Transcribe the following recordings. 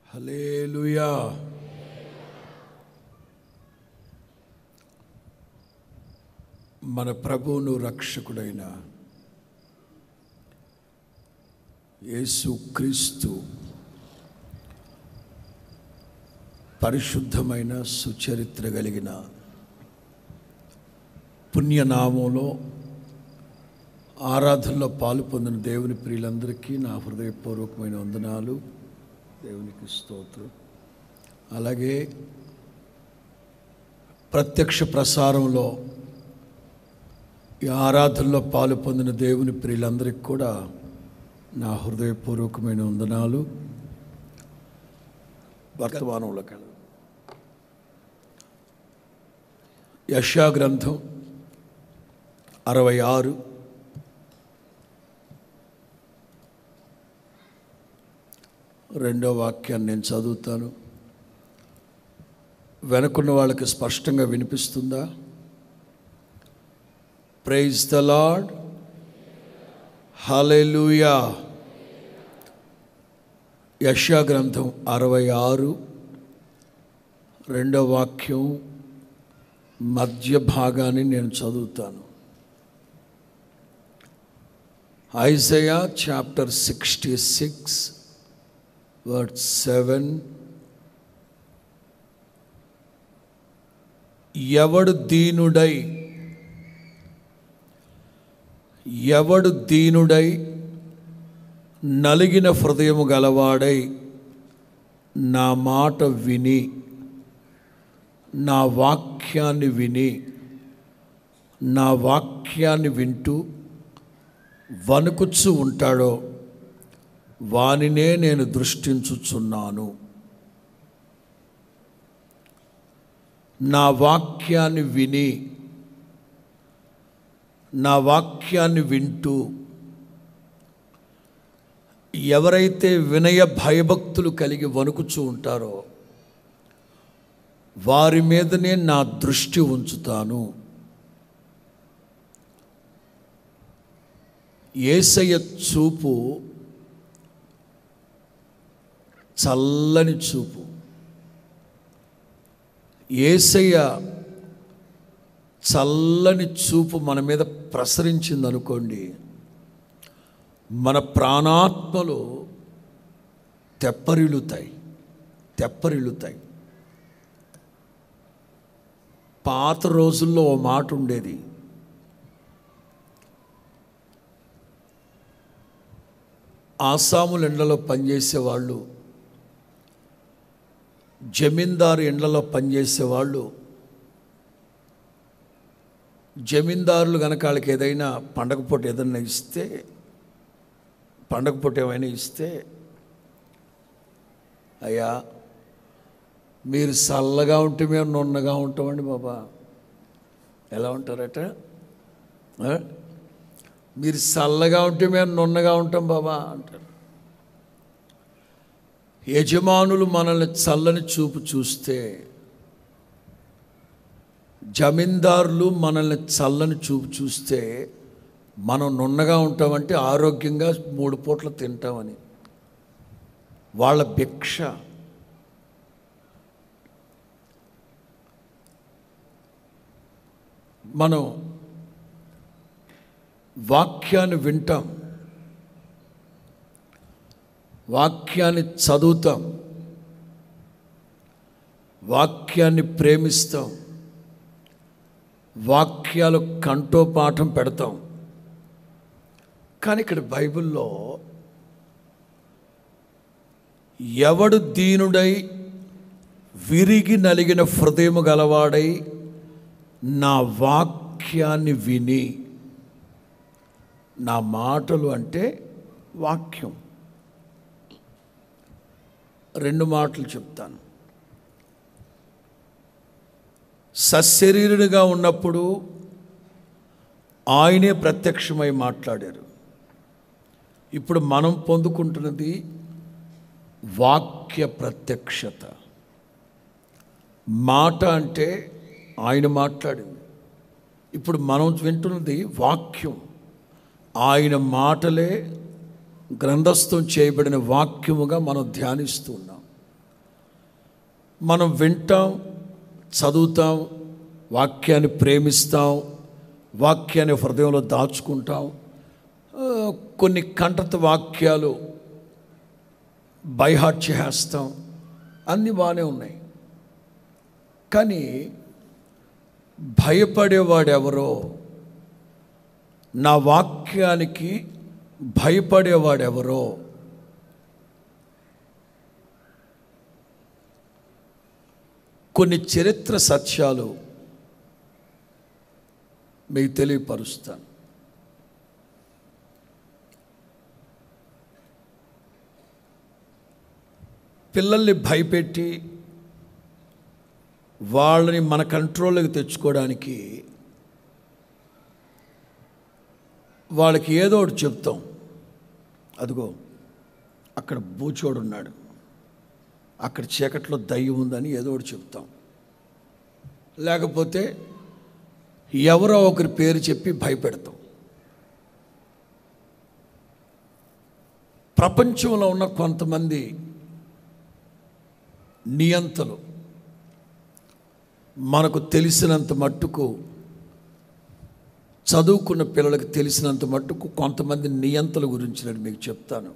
Hallelujah మన ప్రభువును రక్షకుడైన యేసు క్రీస్తు పరిశుద్ధమైన సుచరిత్ర కలిగిన పుణ్యనామంలో ఆరాధనలో పాలు పొందిన దేవుని ప్రియులందరికీ నా హృదయపూర్వకమైన వందనాలు దేవునికి స్తోత్రం అలాగే ప్రత్యక్ష ప్రసారంలో ఈ ఆరాధనలో పాలు పొందిన దేవుని ప్రియులందరికీ కూడా నా హృదయపూర్వకమైన వందనాలు వర్తమానంలో కల యశా గ్రంథం అరవై ఆరు రెండో వాక్యాన్ని నేను చదువుతాను వెనుకున్న వాళ్ళకి స్పష్టంగా వినిపిస్తుందా ప్రైజ్ ద లాడ్ హలెలుయా యశా గ్రంథం అరవై ఆరు రెండో వాక్యం మధ్య భాగాన్ని నేను చదువుతాను Isaiah chapter sixty six word seven ఎవడు దీనుడై ఎవడు దీనుడై నలిగిన హృదయము గలవాడై నా మాట విని నా వాక్యాన్ని విని నా వాక్యాన్ని వింటూ వణుకుచ్చు ఉంటాడో వానినే నేను దృష్టించుచున్నాను నా వాక్యాన్ని విని నా వాక్యాన్ని వింటూ ఎవరైతే వినయ భయభక్తులు కలిగి వణుకుచూ ఉంటారో వారి మీదనే నా దృష్టి ఉంచుతాను ఏసయ్య చూపు చల్లని చూపు ఏసయ్య చల్లని చూపు మన మీద ప్రసరించింది అనుకోండి మన ప్రాణాత్మలు తెప్పరిల్లుతాయి తెప్పరిల్లుతాయి పాత రోజుల్లో ఓ మాట ఉండేది ఆసాముల ఎండ్లలో పనిచేసేవాళ్ళు జమీందారు ఎండ్లలో పనిచేసేవాళ్ళు జమీందారులు కనుక వాళ్ళకి ఏదైనా పండగ పూట ఏదైనా ఇస్తే పండగ పూట ఏమైనా ఇస్తే అయ్యా మీరు చల్లగా ఉంటే మేము నున్నగా ఉంటామండి బాబా ఎలా ఉంటారట ఆ? మీరు చల్లగా ఉంటే మేము నున్నగా ఉంటాం బాబా అంటారు యజమానులు మనల్ని చల్లని చూపు చూస్తే జమీందారులు మనల్ని చల్లని చూపు చూస్తే మనం నున్నగా ఉంటామంటే ఆరోగ్యంగా మూడు పూట్ల తింటామని వాళ్ళ భిక్ష మనం వాక్యాన్ని వింటాం వాక్యాన్ని చదువుతాం వాక్యాన్ని ప్రేమిస్తాం వాక్యాలు కంఠోపాఠం పెడతాం కానీ ఇక్కడ బైబిల్లో ఎవడు దీనుడై విరిగి నలిగిన హృదయము గలవాడై నా వాక్యాన్ని విని నా మాటలు అంటే వాక్యం రెండు మాటలు చెప్తాను సశరీరుడిగా ఉన్నప్పుడు ఆయనే ప్రత్యక్షమై మాట్లాడారు ఇప్పుడు మనం పొందుకుంటున్నది వాక్య ప్రత్యక్షత మాట అంటే ఆయన మాట్లాడింది ఇప్పుడు మనం వింటున్నది వాక్యం ఆయన మాటలే గ్రంథస్థం చేయబడిన వాక్యముగా మనం ధ్యానిస్తూ ఉన్నాం మనం వింటాం చదువుతాం వాక్యాన్ని ప్రేమిస్తాం వాక్యాన్ని హృదయంలో దాచుకుంటాం ఆ, కొన్ని కంఠత వాక్యాలు బైహార్ట్ చేస్తాం అన్నీ బాగానే ఉన్నాయి కానీ భయపడేవాడెవరో నా వాక్యానికి భయపడేవాడెవరో కొన్ని చరిత్ర సత్యాలు మీకు తెలియపరుస్తాను పిల్లల్ని భయపెట్టి వాళ్ళని మన కంట్రోల్లోకి తెచ్చుకోవడానికి వాళ్ళకి ఏదో ఒకటి చెప్తాం అదిగో అక్కడ బూచోడు ఉన్నాడు అక్కడ చీకట్లో దయ్యం ఉందని ఏదో ఒకటి చెప్తాం లేకపోతే ఎవరో ఒకరి పేరు చెప్పి భయపెడతాం ప్రపంచంలో ఉన్న కొంతమంది నియంతలు మనకు తెలిసినంత మట్టుకు చదువుకున్న పిల్లలకు తెలిసినంత మట్టుకు కొంతమంది నియంతల గురించి నేను మీకు చెప్తాను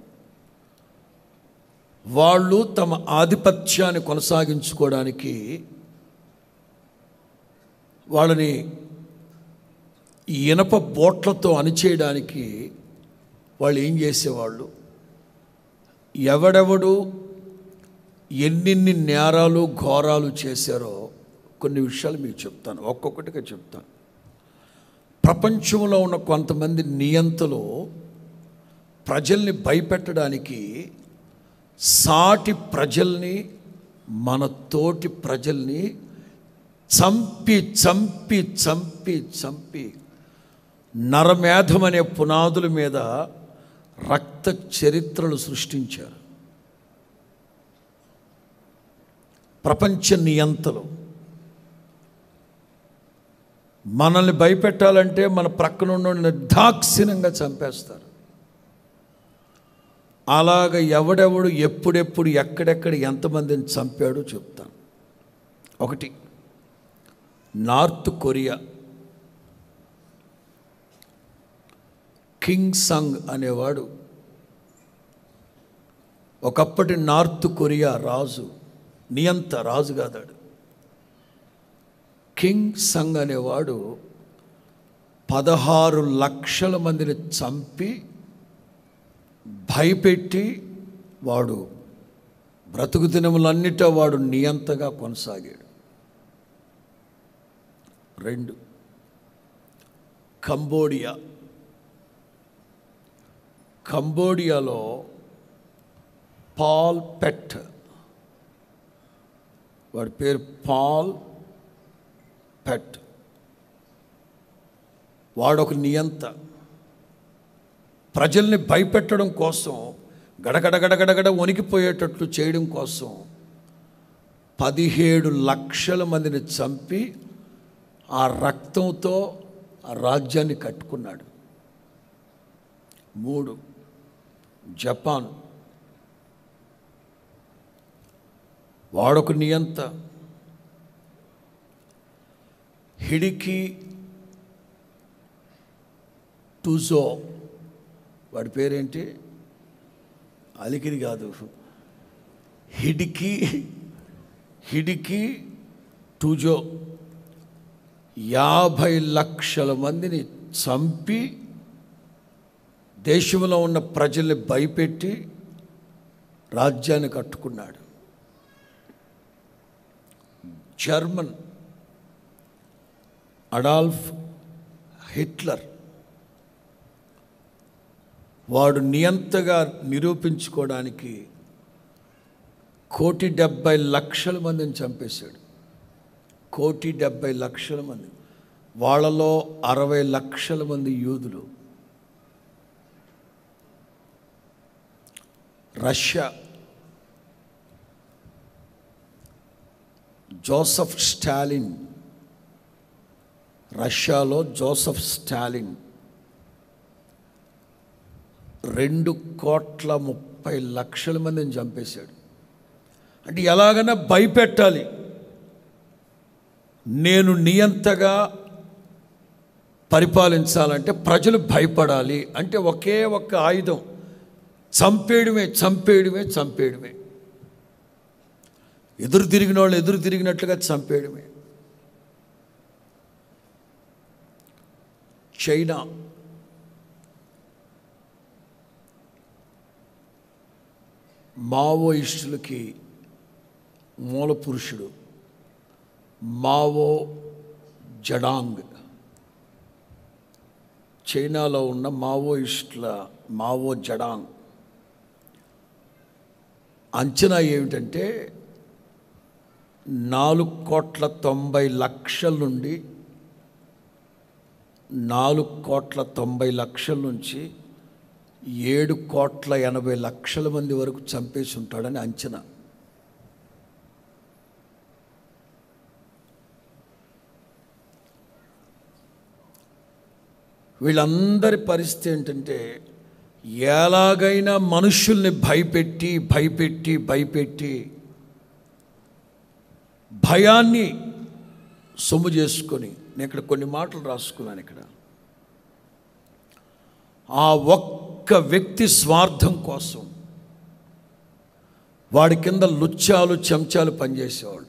వాళ్ళు తమ ఆధిపత్యాన్ని కొనసాగించుకోవడానికి వాళ్ళని ఇనప బోట్లతో అణిచేయడానికి వాళ్ళు ఏం చేసేవాళ్ళు ఎవడెవడు ఎన్నెన్ని నేరాలు ఘోరాలు చేశారో కొన్ని విషయాలు మీకు చెప్తాను ఒక్కొక్కటిగా చెప్తాను ప్రపంచంలో ఉన్న కొంతమంది నియంతలు ప్రజల్ని భయపెట్టడానికి సాటి ప్రజల్ని మన తోటి ప్రజల్ని చంపి చంపి చంపి చంపి నరమేధం అనే పునాదుల మీద రక్త చరిత్రలు సృష్టించారు ప్రపంచ నియంతలు మనల్ని భయపెట్టాలంటే మన ప్రక్కన ఉన్న నిర్దాక్షిణ్యంగా చంపేస్తారు అలాగ ఎవడెవడు ఎప్పుడెప్పుడు ఎక్కడెక్కడ ఎంతమందిని చంపాడో చెప్తాను ఒకటి నార్త్ కొరియా కింగ్ సంగ్ అనేవాడు ఒకప్పటి నార్త్ కొరియా రాజు నియంత రాజు కాదాడు కింగ్ సంగ్ అనేవాడు పదహారు లక్షల మందిని చంపి భయపెట్టి వాడు బ్రతుకు దినములన్నిటా వాడు నియంతగా కొనసాగాడు రెండు కంబోడియా కంబోడియాలో పాల్ పెట్ వాడి పేరు పాల్ పెట్ వాడొక నియంత ప్రజల్ని భయపెట్టడం కోసం గడగడగడగడగడ వణికిపోయేటట్లు చేయడం కోసం పదిహేడు లక్షల మందిని చంపి ఆ రక్తంతో ఆ రాజ్యాన్ని కట్టుకున్నాడు మూడు జపాన్ వాడొక నియంత హిడికి టుజో వాడి పేరేంటి అలికిరి కాదు హిడికి హిడికి టుజో యాభై లక్షల మందిని చంపి దేశంలో ఉన్న ప్రజల్ని భయపెట్టి రాజ్యాన్ని కట్టుకున్నాడు జర్మన్ అడాల్ఫ్ హిట్లర్ వాడు నియంతగా నిరూపించుకోవడానికి కోటి డెబ్బై లక్షల మందిని చంపేశాడు కోటి డెబ్బై లక్షల మంది వాళ్ళలో అరవై లక్షల మంది యూదులు రష్యా జోసఫ్ స్టాలిన్ రష్యాలో జోసఫ్ స్టాలిన్ రెండు కోట్ల ముప్పై లక్షల మందిని చంపేశాడు అంటే ఎలాగైనా భయపెట్టాలి నేను నియంతగా పరిపాలించాలంటే ప్రజలు భయపడాలి అంటే ఒకే ఒక్క ఆయుధం చంపేయడమే చంపేయడమే చంపేయడమే ఎదురు తిరిగిన వాళ్ళు ఎదురు తిరిగినట్లుగా చంపేయడమే చైనా మావోయిస్టులకి మూల పురుషుడు మావో జడాంగ్ చైనాలో ఉన్న మావోయిస్టుల మావో జడాంగ్ అంచనా ఏమిటంటే నాలుగు కోట్ల తొంభై లక్షల నుండి నాలుగు కోట్ల తొంభై లక్షల నుంచి ఏడు కోట్ల ఎనభై లక్షల మంది వరకు చంపేసి ఉంటాడని అంచనా వీళ్ళందరి పరిస్థితి ఏంటంటే ఎలాగైనా మనుషుల్ని భయపెట్టి భయపెట్టి భయపెట్టి భయాన్ని సొమ్ము చేసుకొని నేను ఇక్కడ కొన్ని మాటలు రాసుకున్నాను ఇక్కడ ఆ ఒక్క వ్యక్తి స్వార్థం కోసం వాడి కింద లుచ్చాలు చెంచాలు పనిచేసేవాళ్ళు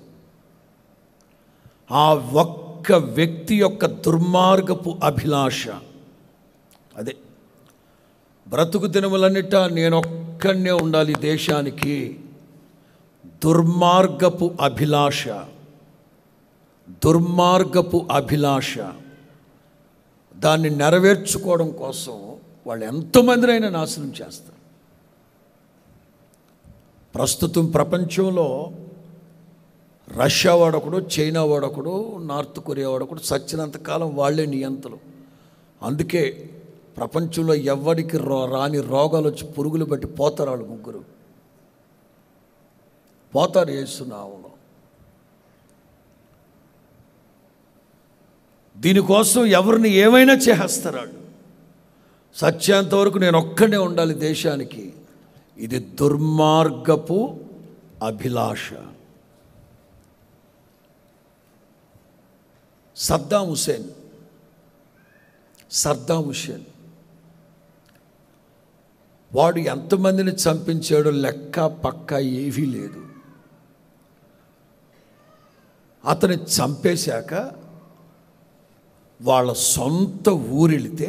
ఆ ఒక్క వ్యక్తి యొక్క దుర్మార్గపు అభిలాష అదే బ్రతుకు దినములన్నిట నేను ఒక్కనే ఉండాలి ఈ దేశానికి దుర్మార్గపు అభిలాష దుర్మార్గపు అభిలాష దాన్ని నెరవేర్చుకోవడం కోసం వాళ్ళు ఎంతమందినైనా నాశనం చేస్తారు ప్రస్తుతం ప్రపంచంలో రష్యా వాడొకడు చైనా వాడొకడు నార్త్ కొరియా వాడొకడు సచ్చినంతకాలం వాళ్ళే నియంతలు అందుకే ప్రపంచంలో ఎవరికి రో రాని రోగాలు వచ్చి పురుగులు బట్టి పోతారు వాళ్ళు ముగ్గురు పోతారు వేస్తున్నావులో దీనికోసం ఎవరిని ఏమైనా చేసేస్తారు వాళ్ళు సత్యాంత వరకు నేను ఒక్కడే ఉండాలి దేశానికి ఇది దుర్మార్గపు అభిలాష సద్దాం హుసేన్ సద్దాం హుసేన్ వాడు ఎంతమందిని చంపించాడో లెక్క పక్క ఏవీ లేదు అతని చంపేశాక వాళ్ళ సొంత ఊరెళితే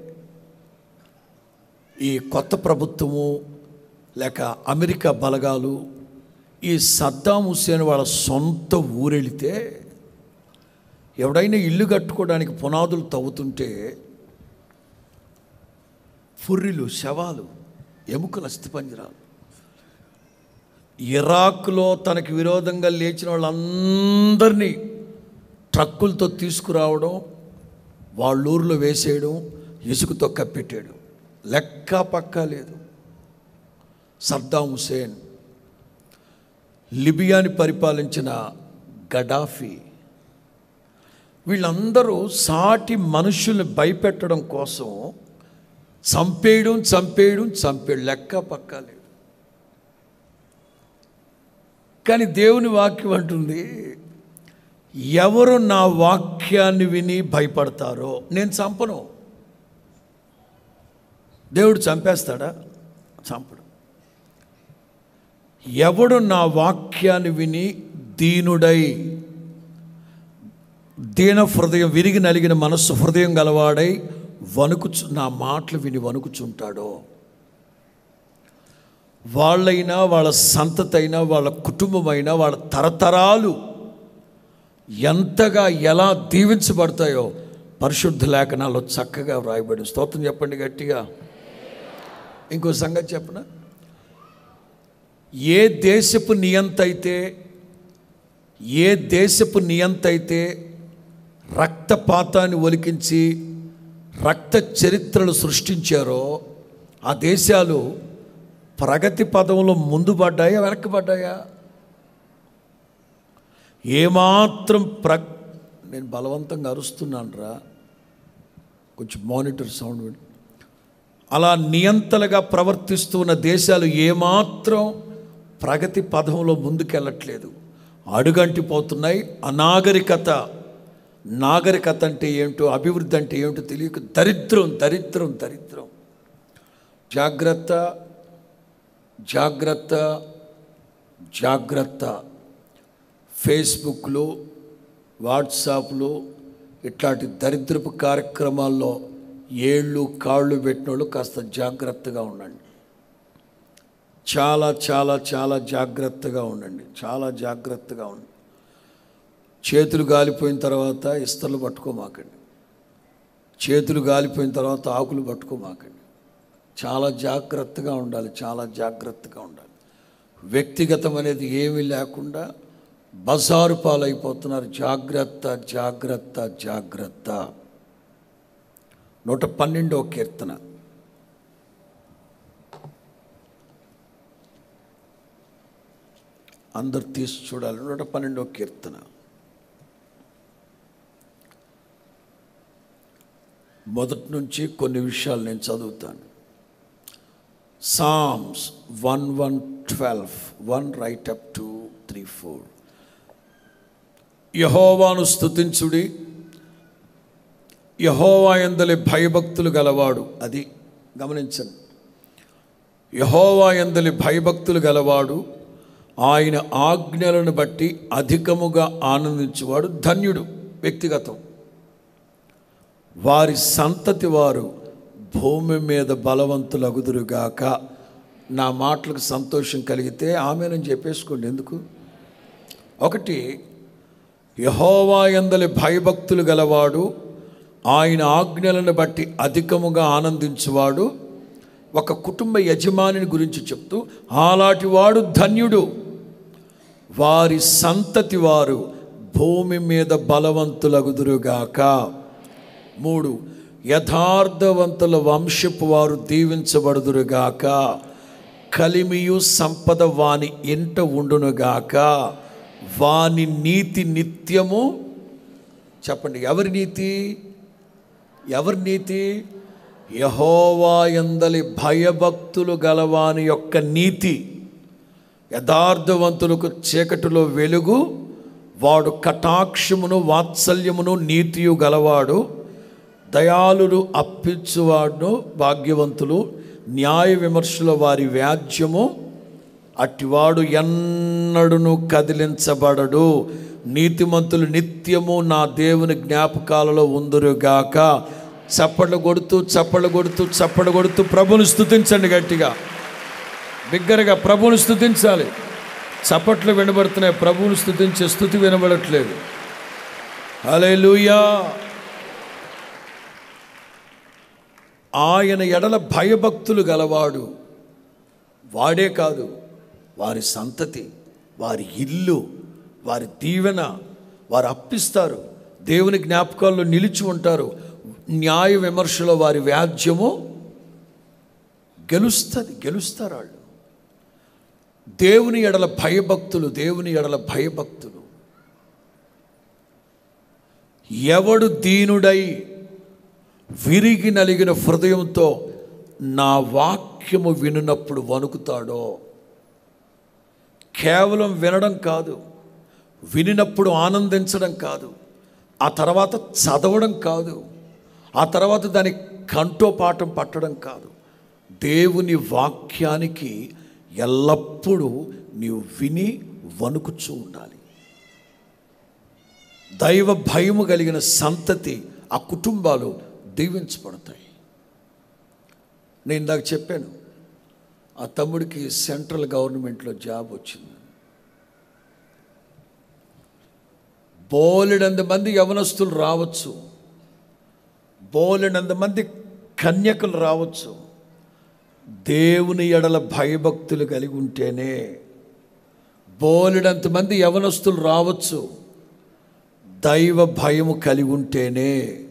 ఈ కొత్త ప్రభుత్వము లేక అమెరికా బలగాలు ఈ సద్దాం హుస్సేన్ వాళ్ళ సొంత ఊరెళితే ఎవడైనా ఇల్లు కట్టుకోవడానికి పునాదులు తవ్వుతుంటే ఫుర్రిలు శవాలు ఎముకల అస్థిపంజరాలు ఇరాక్లో తనకి విరోధంగా లేచిన వాళ్ళందరినీ ట్రక్కులతో తీసుకురావడం వాళ్ళ ఊరిలో వేసేయడం ఇసుకతో కప్పెట్టాడు లెక్క పక్క లేదు సద్దాం హుసేన్ లిబియాని పరిపాలించిన గడాఫీ వీళ్ళందరూ సాటి మనుషుల్ని భయపెట్టడం కోసం చంపేయడం చంపేయడం చంపేయడం లెక్క పక్క లేదు కానీ దేవుని వాక్యం అంటుంది ఎవరు నా వాక్యాన్ని విని భయపడతారో నేను చంపను దేవుడు చంపేస్తాడా చంపడు ఎవడు నా వాక్యాన్ని విని దీనుడై దీన హృదయం విరిగి నలిగిన మనస్సు హృదయం గలవాడై వణుకుచు నా మాటలు విని వణుకుచుంటాడో వాళ్ళైనా వాళ్ళ సంతతైనా వాళ్ళ కుటుంబమైనా వాళ్ళ తరతరాలు ఎంతగా ఎలా దీవించబడతాయో పరిశుద్ధ లేఖనాల్లో చక్కగా వ్రాయబడి స్తోత్రం చెప్పండి గట్టిగా ఇంకో సంగతి చెప్పన ఏ దేశపు నియంత అయితే ఏ దేశపు నియంత అయితే రక్తపాతాన్ని ఒలికించి రక్త చరిత్రలు సృష్టించారో ఆ దేశాలు ప్రగతి పదంలో ముందు పడ్డాయా వెనక్కిపడ్డాయా ఏమాత్రం ప్ర నేను బలవంతంగా అరుస్తున్నాను రా కొంచెం మానిటర్ సౌండ్ విను. అలా నియంతలుగా ప్రవర్తిస్తూ ఉన్న దేశాలు ఏమాత్రం ప్రగతి పదంలో ముందుకెళ్ళట్లేదు అడుగంటి పోతున్నాయి అనాగరికత నాగరికత అంటే ఏంటో అభివృద్ధి అంటే ఏంటో తెలియక దరిద్రం దరిద్రం దరిద్రం జాగ్రత్త జాగ్రత్త జాగ్రత్త ఫేస్బుక్లో వాట్సాప్లో ఇట్లాంటి దరిద్రపు కార్యక్రమాల్లో ఏళ్ళు కాళ్ళు పెట్టిన వాళ్ళు కాస్త జాగ్రత్తగా ఉండండి చాలా చాలా చాలా జాగ్రత్తగా ఉండండి చాలా జాగ్రత్తగా ఉండండి చేతులు గాలిపోయిన తర్వాత ఇస్తర్లు పట్టుకోమాకండి చేతులు గాలిపోయిన తర్వాత ఆకులు పట్టుకోమాకండి చాలా జాగ్రత్తగా ఉండాలి చాలా జాగ్రత్తగా ఉండాలి వ్యక్తిగతం అనేది ఏమీ లేకుండా బజారు పాలైపోతున్నారు జాగ్రత్త జాగ్రత్త జాగ్రత్త నూట పన్నెండవ కీర్తన అందరు తీసి చూడాలి నూట పన్నెండవ కీర్తన మొదటి నుంచి కొన్ని విషయాలు నేను చదువుతాను Psalms one one twelve one right up to three four యహోవాను స్తుతించుడి యహోవా ఎందలి భయభక్తులు గలవాడు అది గమనించండి యహోవా ఎందలి భయభక్తులు గలవాడు ఆయన ఆజ్ఞలను బట్టి అధికముగా ఆనందించువాడు ధన్యుడు వ్యక్తిగతం వారి సంతతి వారు భూమి మీద బలవంతులగుదురుగాక నా మాటలకు సంతోషం కలిగితే ఆమెనని చెప్పేసుకోండి ఎందుకు ఒకటి యహోవా ఎందలి భయభక్తులు గలవాడు ఆయన ఆజ్ఞలను బట్టి అధికముగా ఆనందించువాడు ఒక కుటుంబ యజమానిని గురించి చెప్తూ అలాంటి వాడు ధన్యుడు వారి సంతతి వారు భూమి మీద బలవంతులగుదురుగాక మూడు యథార్థవంతుల వంశపు వారు దీవించబడుదురుగాక కలిమియు సంపద వాని ఇంట ఉండునుగాక వాని నీతి నిత్యము చెప్పండి ఎవరి నీతి ఎవరి నీతి యహోవా ఎందలి భయభక్తులు గలవాని యొక్క నీతి యథార్థవంతులకు చీకటిలో వెలుగు వాడు కటాక్షమును వాత్సల్యమును నీతియు గలవాడు దయాళులు అప్పించువాడును భాగ్యవంతులు న్యాయ విమర్శల వారి వ్యాజ్యము అట్టివాడు ఎన్నడును కదిలించబడడు నీతిమంతులు నిత్యము నా దేవుని జ్ఞాపకాలలో ఉందురుగాక చప్పట్లు కొడుతూ చప్పట్లు కొడుతూ చప్పట్లు కొడుతూ ప్రభుని స్తుతించండి గట్టిగా బిగ్గరగా ప్రభువుని స్తుతించాలి చప్పట్లు వినబడుతున్నాయి ప్రభువుని స్తుతించే స్థుతి వినబడట్లేదు హల్లెలూయా ఆయన ఎడల భయభక్తులు గలవాడు వాడే కాదు వారి సంతతి వారి ఇల్లు వారి దీవెన వారు అప్పిస్తారు దేవుని జ్ఞాపకాల్లో నిలిచి ఉంటారు న్యాయ విమర్శలో వారి వ్యాజ్యము గెలుస్తుంది గెలుస్తారు వాళ్ళు దేవుని ఎడల భయభక్తులు దేవుని ఎడల భయభక్తులు ఎవడు దీనుడై విరిగి నలిగిన హృదయంతో నా వాక్యము వినున్నప్పుడు వణుకుతాడో కేవలం వినడం కాదు వినినప్పుడు ఆనందించడం కాదు ఆ తర్వాత చదవడం కాదు ఆ తర్వాత దాని కంటో పాఠం పట్టడం కాదు దేవుని వాక్యానికి ఎల్లప్పుడూ నీవు విని వణుకుచూ ఉండాలి దైవ భయము కలిగిన సంతతి ఆ కుటుంబాలు దీవించబడతాయి నేను ఇందాక చెప్పాను ఆ తమ్ముడికి సెంట్రల్ గవర్నమెంట్లో జాబ్ వచ్చింది బోలెడంత మంది యవనస్తులు రావచ్చు బోలెడంత మంది కన్యకులు రావచ్చు దేవుని ఎడల భయభక్తులు కలిగి ఉంటేనే బోలెడంత మంది యవనస్తులు రావచ్చు దైవ భయము కలిగి ఉంటేనే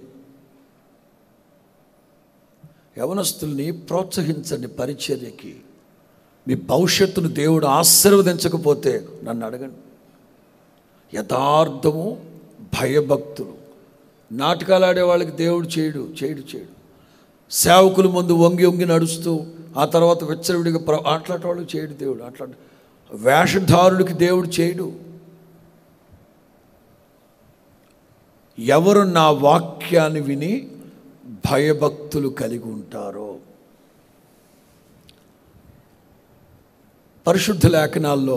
యవనస్తుల్ని ప్రోత్సహించండి పరిచర్యకి మీ భవిష్యత్తును దేవుడు ఆశీర్వదించకపోతే నన్ను అడగండి యథార్థము భయభక్తులు నాటకాలు ఆడే వాళ్ళకి దేవుడు చేయడు చేయడు చేయడు సేవకుల ముందు వంగి వంగి నడుస్తూ ఆ తర్వాత విచ్చలవిడిగా ప్ర అట్లాంటి వాళ్ళు చేయడు దేవుడు అట్లాంటి వేషధారుడికి దేవుడు చేయడు ఎవరు నా వాక్యాన్ని విని భయభక్తులు కలిగి ఉంటారో పరిశుద్ధ లేఖనాల్లో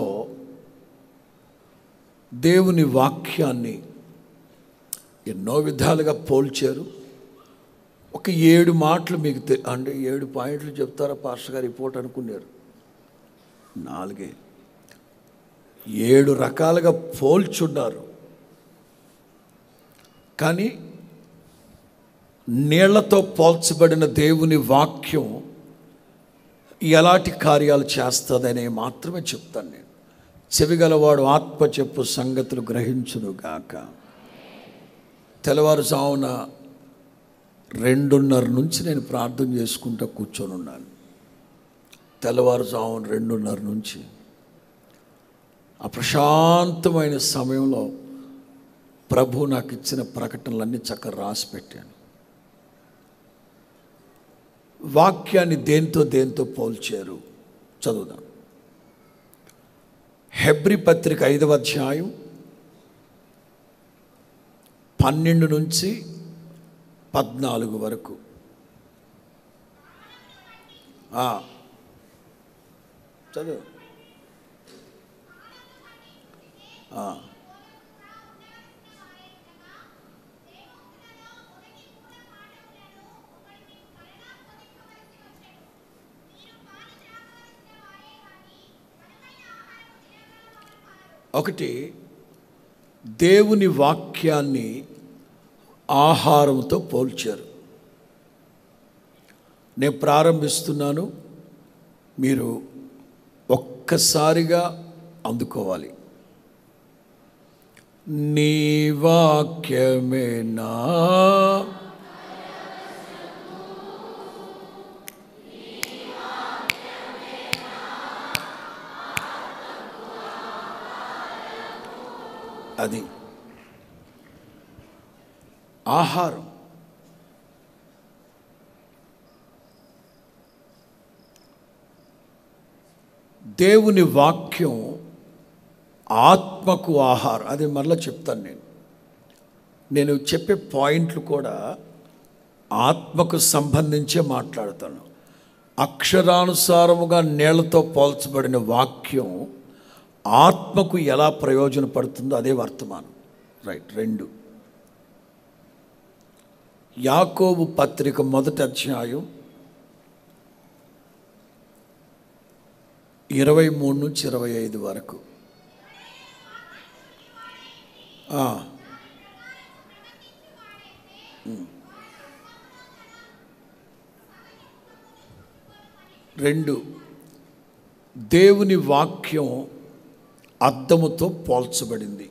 దేవుని వాక్యాన్ని ఎన్నో విధాలుగా పోల్చారు ఒక ఏడు మాటలు మీకు తె- అంటే ఏడు పాయింట్లు చెప్తారా పాస్టర్ గారు రిపోర్ట్ అనుకున్నారు నాలుగే ఏడు రకాలుగా పోల్చున్నారు కానీ నీళ్లతో పోల్చబడిన దేవుని వాక్యం ఎలాంటి కార్యాలు చేస్తుందనే మాత్రమే చెప్తాను నేను చెవిగలవాడు ఆత్మ చెప్పు సంగతులు గ్రహించును గాక తెల్లవారుజామున రెండున్నర నుంచి నేను ప్రార్థన చేసుకుంటూ కూర్చొని ఉన్నాను తెల్లవారుజామున రెండున్నర నుంచి ఆ ప్రశాంతమైన సమయంలో ప్రభు నాకు ఇచ్చిన ప్రకటనలన్నీ చక్కగా రాసి పెట్టాను వాక్యాన్ని దేంతో దేంతో పోల్చారు చదువుదాం హెబ్రి పత్రిక ఐదవ అధ్యాయం పన్నెండు నుంచి పద్నాలుగు వరకు ఆ, చదువు ఆ. ఒకటి దేవుని వాక్యాన్ని ఆహారంతో పోల్చారు నేను ప్రారంభిస్తున్నాను మీరు ఒక్కసారిగా అందుకోవాలి నీ వాక్యమే నా అది ఆహారం దేవుని వాక్యం ఆత్మకు ఆహారం అది మరలా చెప్తాను నేను నేను చెప్పే పాయింట్లు కూడా ఆత్మకు సంబంధించే మాట్లాడతాను అక్షరానుసారముగా నీళ్లతో పోల్చబడిన వాక్యం ఆత్మకు ఎలా ప్రయోజనపడుతుందో అదే వర్తమానం రైట్ రెండు యాకోబు పత్రిక మొదటి అధ్యాయం ఇరవై మూడు నుంచి ఇరవై ఐదు వరకు ఆ. ఉమ్. రెండు దేవుని వాక్యం అద్దముతో పోల్చబడింది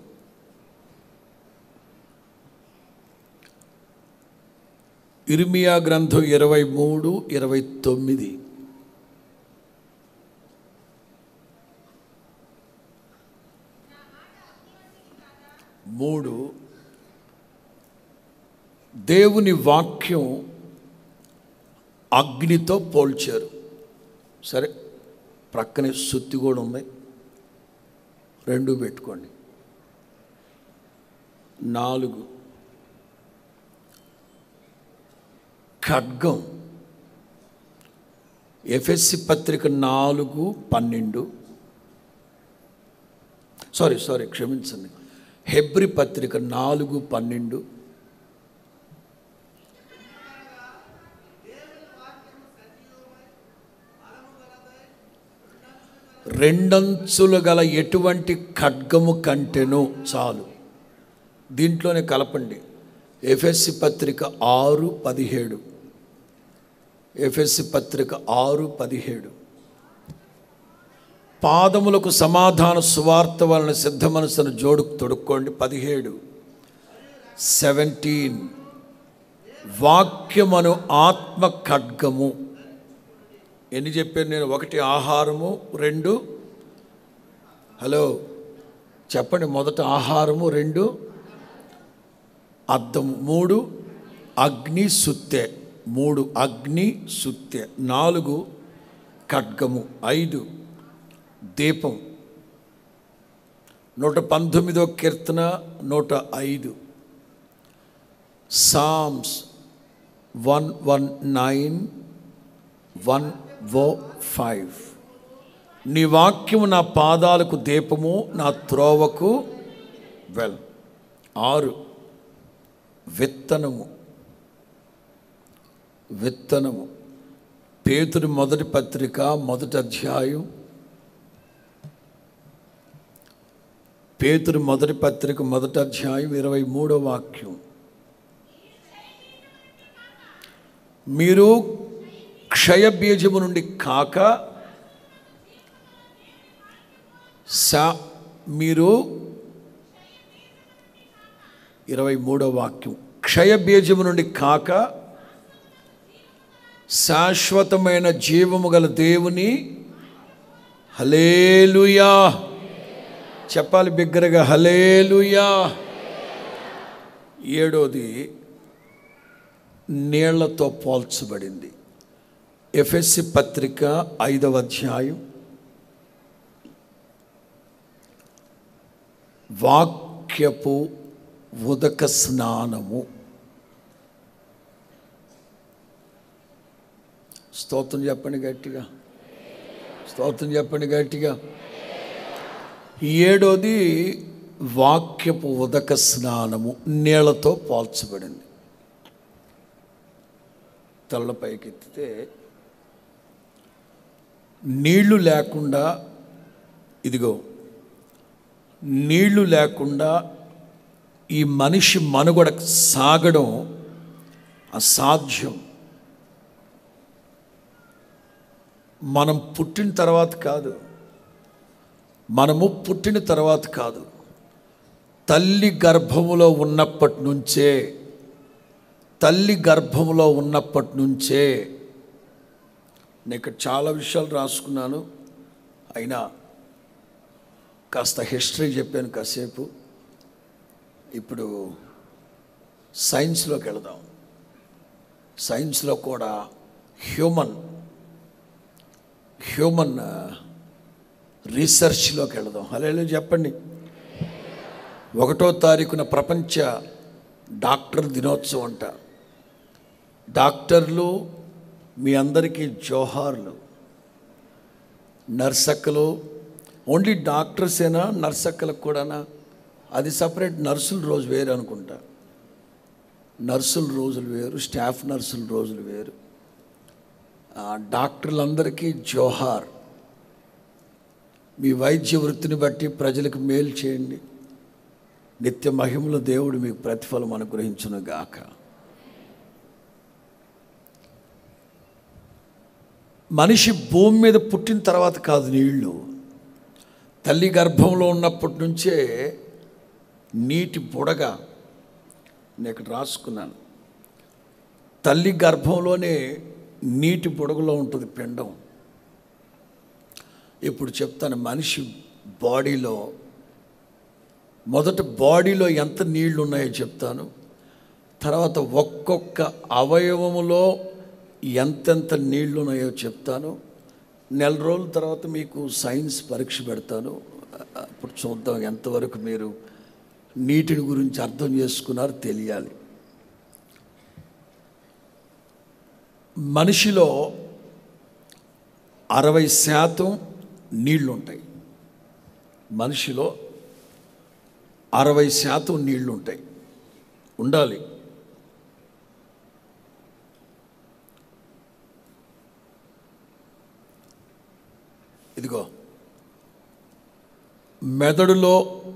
ఇర్మియా గ్రంథం ఇరవై మూడు ఇరవై తొమ్మిది మూడు దేవుని వాక్యం అగ్నితో పోల్చారు సరే ప్రక్కనే సుత్తి కూడా ఉంది రెండు పెట్టుకోండి నాలుగు ఖడ్గం ఎఫ్ఎస్సి పత్రిక నాలుగు పన్నెండు సారీ సారీ క్షమించండి హెబ్రి పత్రిక నాలుగు పన్నెండు రెండంచులు గల ఎటువంటి ఖడ్గము కంటెను చాలు దీంట్లోనే కలపండి ఎఫ్ఎస్సి పత్రిక ఆరు పదిహేడు ఎఫ్ఎస్సి పత్రిక ఆరు పదిహేడు పాదములకు సమాధాన సువార్త వలన సిద్ధ మనసును జోడు తొడుక్కోండి పదిహేడు సెవెంటీన్ వాక్యమను ఆత్మ ఖడ్గము ఎన్ని చెప్పాను నేను ఒకటి ఆహారము రెండు హలో చెప్పండి మొదట ఆహారము రెండు అద్దము మూడు అగ్ని సుత్తె మూడు అగ్ని సుత్తె నాలుగు ఖడ్గము ఐదు దీపం నూట పంతొమ్మిదో కీర్తన నూట ఐదు Psalms one one nine one o five నీ వాక్యము నా పాదాలకు దీపము నా త్రోవకు వెల్ ఆరు విత్తనము విత్తనము పేతుడి మొదటి పత్రిక మొదటి అధ్యాయం పేతుడి మొదటి పత్రిక మొదటి అధ్యాయం ఇరవై మూడో వాక్యం మీరు క్షయబీజము నుండి కాక సా మీరు ఇరవై మూడో వాక్యం క్షయబీజము నుండి కాక శాశ్వతమైన జీవము గల దేవుని హలేలుయా చెప్పాలి బిగ్గరగా హలేలుయా ఏడోది నీళ్లతో పోల్చబడింది ఎఫ్ఎస్సి పత్రిక ఐదవ అధ్యాయం వాక్యపు ఉదక స్నానము స్తోత్రం చెప్పండి గట్టిగా స్తోత్రం చెప్పండి గట్టిగా ఏడోది వాక్యపు ఉదక స్నానము నీళ్లతో పోల్చబడింది తల్ల పైకెత్తితే నీళ్లు లేకుండా ఇదిగో నీళ్లు లేకుండా ఈ మనిషి మనుగడ సాగడం అసాధ్యం మనం పుట్టిన తర్వాత కాదు మనము పుట్టిన తర్వాత కాదు తల్లి గర్భములో ఉన్నప్పటి నుంచే తల్లి గర్భంలో ఉన్నప్పటి నుంచే నేను ఇక్కడ చాలా విషయాలు రాసుకున్నాను అయినా కాస్త హిస్టరీ చెప్పాను కాసేపు ఇప్పుడు సైన్స్లోకి వెళదాం సైన్స్లో కూడా హ్యూమన్ హ్యూమన్ రీసెర్చ్లోకి వెళదాం అలా చెప్పండి ఒకటో తారీఖున ప్రపంచ డాక్టర్ దినోత్సవం అంట డాక్టర్లు మీ అందరికీ జోహార్లు నర్సక్కలు ఓన్లీ డాక్టర్సేనా నర్సక్కలకు కూడానా అది సపరేట్ నర్సుల రోజు వేరు అనుకుంటా నర్సుల రోజులు వేరు స్టాఫ్ నర్సుల రోజులు వేరు ఆ, డాక్టర్లందరికీ జోహార్ మీ వైద్య వృత్తిని బట్టి ప్రజలకు మేలు చేయండి నిత్య మహిమలో దేవుడు మీకు ప్రతిఫలం అనుగ్రహించును గాక మనిషి భూమి మీద పుట్టిన తర్వాత కాదు నీళ్లు తల్లి గర్భంలో ఉన్నప్పటి నుంచే నీటి బుడగ నేను ఇక్కడ రాసుకున్నాను తల్లి గర్భంలోనే నీటి బుడగలో ఉంటుంది పిండం ఇప్పుడు చెప్తాను మనిషి బాడీలో మొదట బాడీలో ఎంత నీళ్లు ఉన్నాయో చెప్తాను తర్వాత ఒక్కొక్క అవయవములో ఎంతెంత నీళ్లు ఉన్నాయో చెప్తాను నెల రోజుల తర్వాత మీకు సైన్స్ పరీక్ష పెడతాను అప్పుడు చూద్దాం ఎంతవరకు మీరు నీటిని గురించి అర్థం చేసుకున్నారో తెలియాలి మనిషిలో అరవై శాతం నీళ్లు ఉంటాయి మనిషిలో అరవై శాతం నీళ్లు ఉంటాయి ఉండాలి ఇదిగో మెదడులో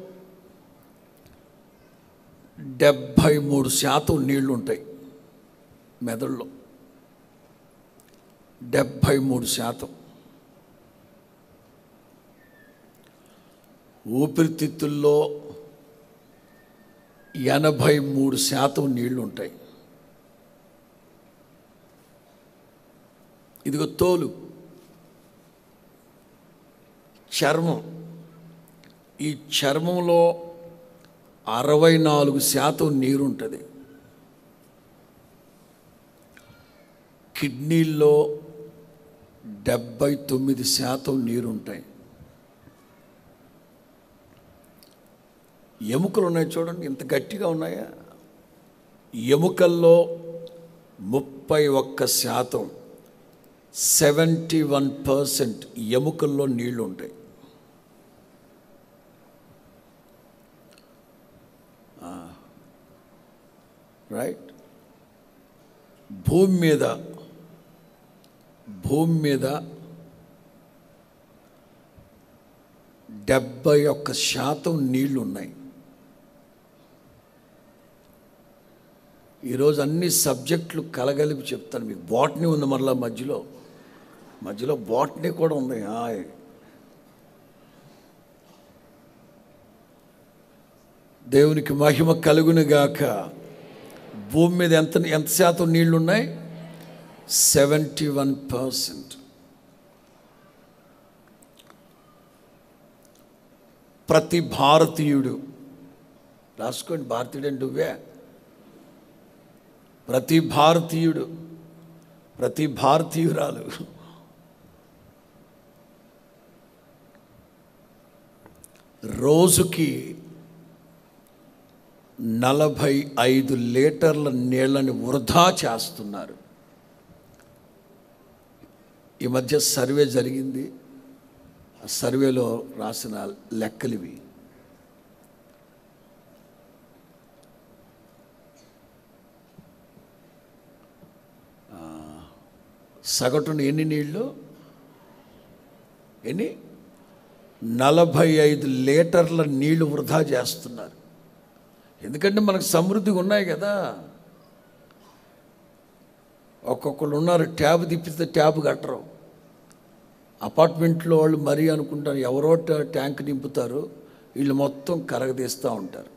డెబ్భై మూడు శాతం నీళ్లు ఉంటాయి మెదడులో డెబ్భై మూడు శాతం ఊపిరితిత్తుల్లో ఎనభై మూడు శాతం నీళ్లు ఉంటాయి ఇదిగో తోలు చర్మం ఈ చర్మంలో అరవై నాలుగు శాతం నీరు ఉంటుంది కిడ్నీల్లో డెబ్బై తొమ్మిది శాతం నీరు ఉంటాయి ఎముకలు ఉన్నాయి చూడండి ఇంత గట్టిగా ఉన్నాయా ఎముకల్లో ముప్పై ఒక్క శాతం సెవెంటీ వన్ పర్సెంట్ ఎముకల్లో నీళ్లు ఉంటాయి రైట్ భూమి మీద భూమి మీద డెబ్బై ఒక్క శాతం నీళ్లు ఉన్నాయి ఈరోజు అన్ని సబ్జెక్టులు కలగలిపి చెప్తాను మీకు బాటనీ ఉంది మరలా మధ్యలో మధ్యలో బాటనీ కూడా ఉంది ఆయ్. దేవునికి మహిమ కలుగును గాక భూమి మీద ఎంత ఎంత శాతం నీళ్లు ఉన్నాయి సెవెంటీ వన్ పర్సెంట్ ప్రతి భారతీయుడు రాసుకోండి భారతీయుడు అంటే నువ్వే ప్రతి భారతీయుడు ప్రతి భారతీయురాలు రోజుకి నలభై ఐదు లీటర్ల నీళ్ళని వృధా చేస్తున్నారు ఈ మధ్య సర్వే జరిగింది ఆ సర్వేలో రాసిన లెక్కలు ఇవి ఆ, సగటున ఎన్ని నీళ్ళు ఎన్ని నలభై ఐదు లీటర్ల నీళ్లు వృధా చేస్తున్నారు ఎందుకంటే మనకు సమృద్ధిగా ఉన్నాయి కదా ఒక్కొక్కళ్ళు ఉన్నారు ట్యాబ్ తిప్పితే ట్యాబ్ కట్టరు అపార్ట్మెంట్లో వాళ్ళు మరీ అనుకుంటారు ఎవరో ట- ట్యాంక్ నింపుతారు వీళ్ళు మొత్తం కరగదీస్తూ ఉంటారు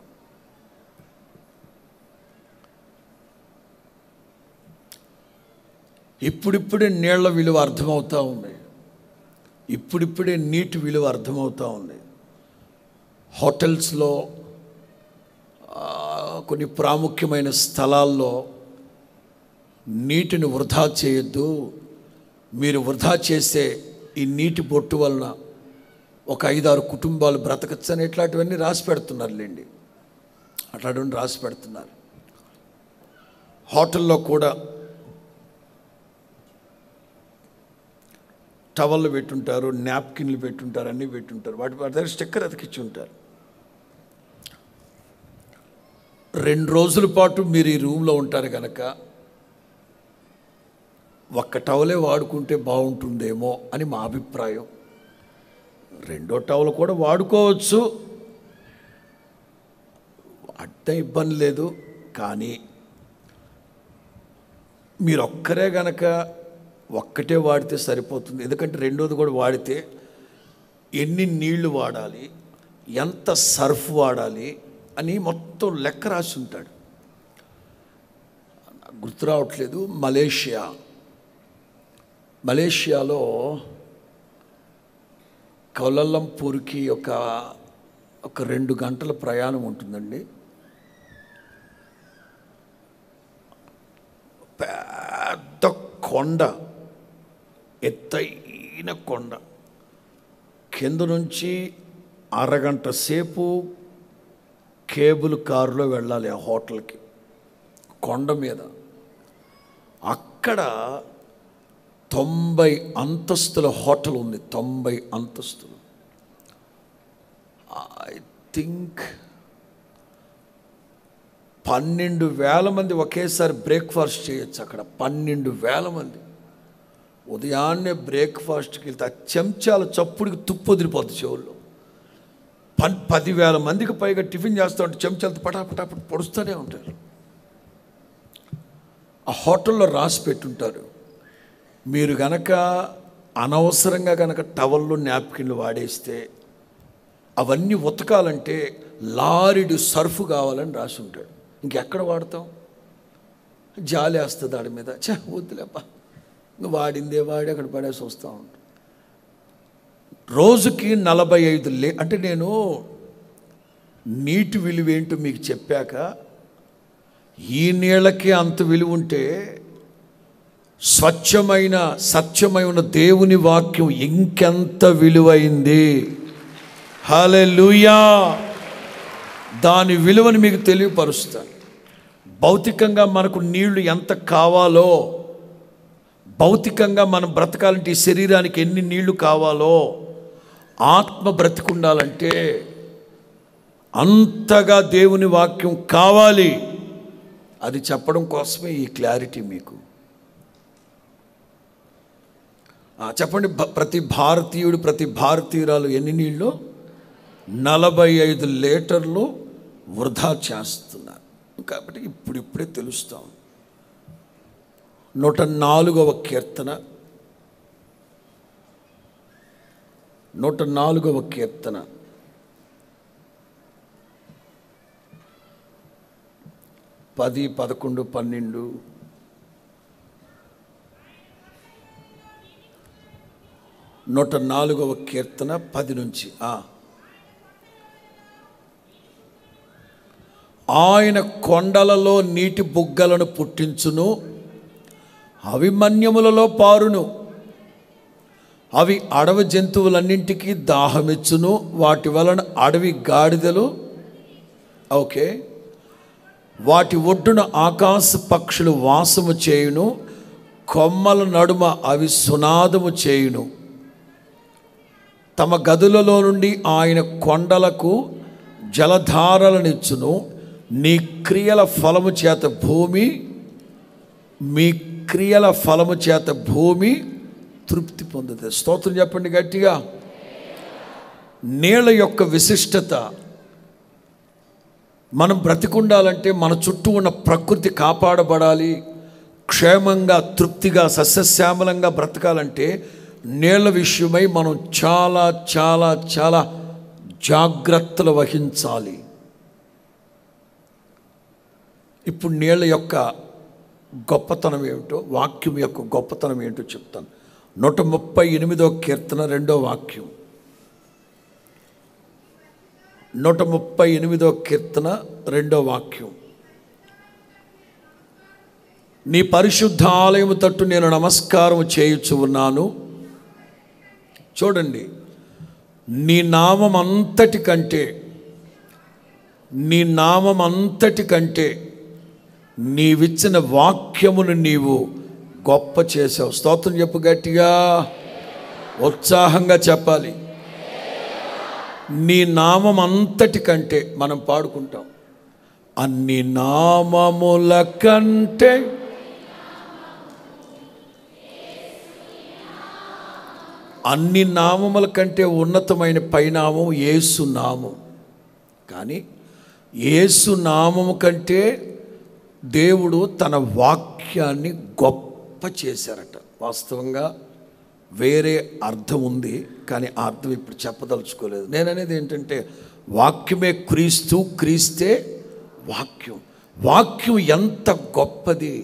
ఇప్పుడిప్పుడే నీళ్ల విలువ అర్థమవుతూ ఉంది ఇప్పుడిప్పుడే నీటి విలువ అర్థమవుతూ ఉంది హోటల్స్లో ఆ, కొన్ని ప్రాముఖ్యమైన స్థలాల్లో నీటిని వృధా చేయొద్దు మీరు వృధా చేసే ఈ నీటి బొట్టు వలన ఒక ఐదారు కుటుంబాలు బ్రతకచ్చని ఇట్లాంటివన్నీ రాసి పెడుతున్నారులేండి అట్లాంటివన్నీ రాసి పెడుతున్నారు హోటల్లో కూడా టవళ్ళు పెట్టుంటారు నాప్కిన్లు పెట్టుంటారు అన్నీ పెట్టుంటారు వాటి వాటి దగ్గర స్టిక్కర్ అతికిచ్చి ఉంటారు రెండు రోజుల పాటు మీరు ఈ రూమ్లో ఉంటారు కనుక ఒక్క టవలే వాడుకుంటే బాగుంటుందేమో అని మా అభిప్రాయం రెండో టవల్ కూడా వాడుకోవచ్చు అడ్డ ఇబ్బంది లేదు కానీ మీరు ఒక్కరే గనక ఒక్కటే వాడితే సరిపోతుంది ఎందుకంటే రెండోది కూడా వాడితే ఎన్ని నీళ్లు వాడాలి ఎంత సర్ఫ్ వాడాలి అని మొత్తం లెక్క రాసి ఉంటాడు నాకు గుర్తు రావట్లేదు మలేషియా మలేషియాలో కౌలల్లంపూర్కి ఒక ఒక రెండు గంటల ప్రయాణం ఉంటుందండి పెద్ద కొండ ఎత్తైన కొండ కింద నుంచి అరగంట సేపు కేబుల్ కారులో వెళ్ళాలి ఆ హోటల్కి కొండ మీద అక్కడ తొంభై అంతస్తుల హోటల్ ఉంది తొంభై అంతస్తులు ఐ థింక్ పన్నెండు వేల మంది ఒకేసారి బ్రేక్ఫాస్ట్ చేయొచ్చు అక్కడ పన్నెండు వేల మంది ఉదయాన్నే బ్రేక్ఫాస్ట్కి వెళ్తే ఆ చెంచాల చప్పుడుకి తుప్పు వదిలిపోద్ది చెవుల్లో పన్ పదివేల మందికి పైగా టిఫిన్ చేస్తూ ఉంటే చెంచాలతో పటాపటాపట పొడుస్తూనే ఉంటారు ఆ హోటల్లో రాసి పెట్టుంటారు మీరు గనక అనవసరంగా గనక టవల్లో నాప్కిన్లు వాడేస్తే అవన్నీ ఉతకాలంటే లారిడు సర్ఫ్ కావాలని రాసి ఉంటాడు ఇంకెక్కడ వాడతాం జాలి వేస్తుంది దాడి మీద చ వద్దులేపా నువ్వు వాడిందే వాడి అక్కడ పడేసి వస్తూ ఉంటాం రోజుకి నలభై ఐదు లే అంటే నేను నీటి విలువ ఏంటో మీకు చెప్పాక ఈ నీళ్ళకి అంత విలువ ఉంటే స్వచ్ఛమైన సత్యమైన దేవుని వాక్యం ఇంకెంత విలువైంది హల్లెలూయా దాని విలువను మీకు తెలియపరుస్తాను భౌతికంగా మనకు నీళ్లు ఎంత కావాలో భౌతికంగా మనం బ్రతకాలంటే ఈ శరీరానికి ఎన్ని నీళ్లు కావాలో ఆత్మ బ్రతికుండాలంటే అంతగా దేవుని వాక్యం కావాలి అది చెప్పడం కోసమే ఈ క్లారిటీ మీకు ఆ, చెప్పండి భ- ప్రతి భారతీయుడు ప్రతి భారతీయురాలు ఎన్ని నీళ్ళు నలభై ఐదు లీటర్లు వృధా చేస్తున్నారు కాబట్టి ఇప్పుడిప్పుడే తెలుస్తాం నూట నాలుగవ కీర్తన నూట నాలుగవ కీర్తన పది పదకొండు పన్నెండు నూట నాలుగవ కీర్తన పది నుంచి ఆ. ఆయన కొండలలో నీటి బుగ్గలను పుట్టించును అవిమన్యములలో పారును అవి అడవి జంతువులన్నింటికీ దాహమిచ్చును వాటి వలన అడవి గాడిదలు ఓకే వాటి ఒడ్డున ఆకాశ పక్షులు వాసము చేయును కొమ్మల నడుమ అవి సునాదము చేయును తమ గదులలో నుండి ఆయన కొండలకు జలధారలనిచ్చును నీ క్రియల ఫలము చేత భూమి మీ క్రియల ఫలము చేత భూమి తృప్తి పొందుతుంది స్తోత్రం చెప్పండి గట్టిగా నీళ్ళ యొక్క విశిష్టత మనం బ్రతికుండాలంటే మన చుట్టూ ఉన్న ప్రకృతి కాపాడబడాలి క్షేమంగా తృప్తిగా సస్యశ్యామలంగా బ్రతకాలంటే నీళ్ళ విషయమై మనం చాలా చాలా చాలా జాగ్రత్తలు వహించాలి ఇప్పుడు నీళ్ళ యొక్క గొప్పతనం ఏమిటో వాక్యం యొక్క గొప్పతనం ఏంటో చెప్తాను నూట ముప్పై ఎనిమిదో కీర్తన రెండో వాక్యం నూట ముప్పై ఎనిమిదో కీర్తన రెండో వాక్యం నీ పరిశుద్ధ ఆలయము తట్టు నేను నమస్కారం చేయుచు ఉన్నాను చూడండి నీ నామం అంతటి కంటే నీ నామం అంతటి కంటే నీవిచ్చిన వాక్యమును నీవు గొప్ప చేసావు స్తోత్రం చెప్పు గట్టిగా ఉత్సాహంగా చెప్పాలి నీ నామం అంతటి కంటే మనం పాడుకుంటాం అన్ని నామముల కంటే అన్ని నామముల కంటే ఉన్నతమైన పైనామం యేసు నామం కానీ యేసు నామము కంటే దేవుడు తన వాక్యాన్ని గొప్ప చేశారట వాస్తవంగా వేరే అర్థం ఉంది కానీ ఆ అర్థం ఇప్పుడు చెప్పదలుచుకోలేదు నేను అనేది ఏంటంటే వాక్యమే క్రీస్తు క్రీస్తే వాక్యం వాక్యం ఎంత గొప్పది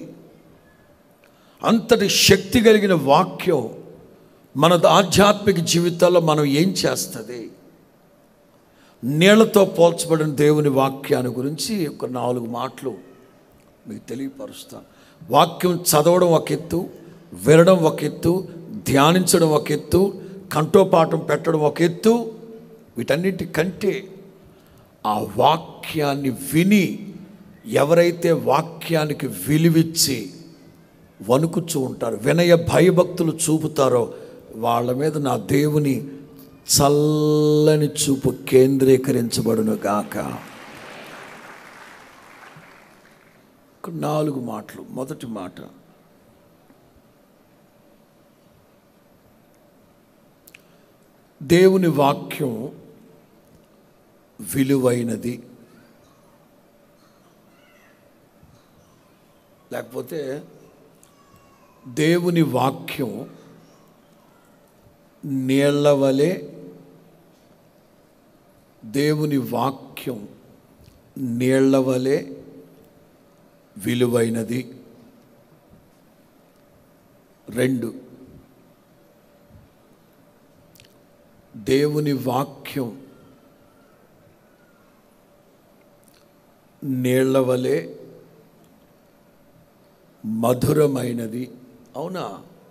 అంతటి శక్తి కలిగిన వాక్యం మన ఆధ్యాత్మిక జీవితాల్లో మనం ఏం చేస్తుంది నీళ్లతో పోల్చబడిన దేవుని వాక్యాన్ని గురించి ఒక నాలుగు మాటలు మీకు తెలియపరుస్తాను వాక్యం చదవడం ఒక ఎత్తు వినడం ఒక ఎత్తు ధ్యానించడం ఒక ఎత్తు కంఠోపాఠం పెట్టడం ఒక ఎత్తు వీటన్నిటి కంటే ఆ వాక్యాన్ని విని ఎవరైతే వాక్యానికి విలువిచ్చి వణుకుచూ ఉంటారు వినయ భయభక్తులు చూపుతారో వాళ్ళ మీద నా దేవుని చల్లని చూపు కేంద్రీకరించబడును గాక ఒక నాలుగు మాటలు మొదటి మాట దేవుని వాక్యం విలువైనది లేకపోతే దేవుని వాక్యం నీళ్ల వలె దేవుని వాక్యం నీళ్ల వలె విలువైనది రెండు దేవుని వాక్యం నీళ్ల వలె మధురమైనది అవునా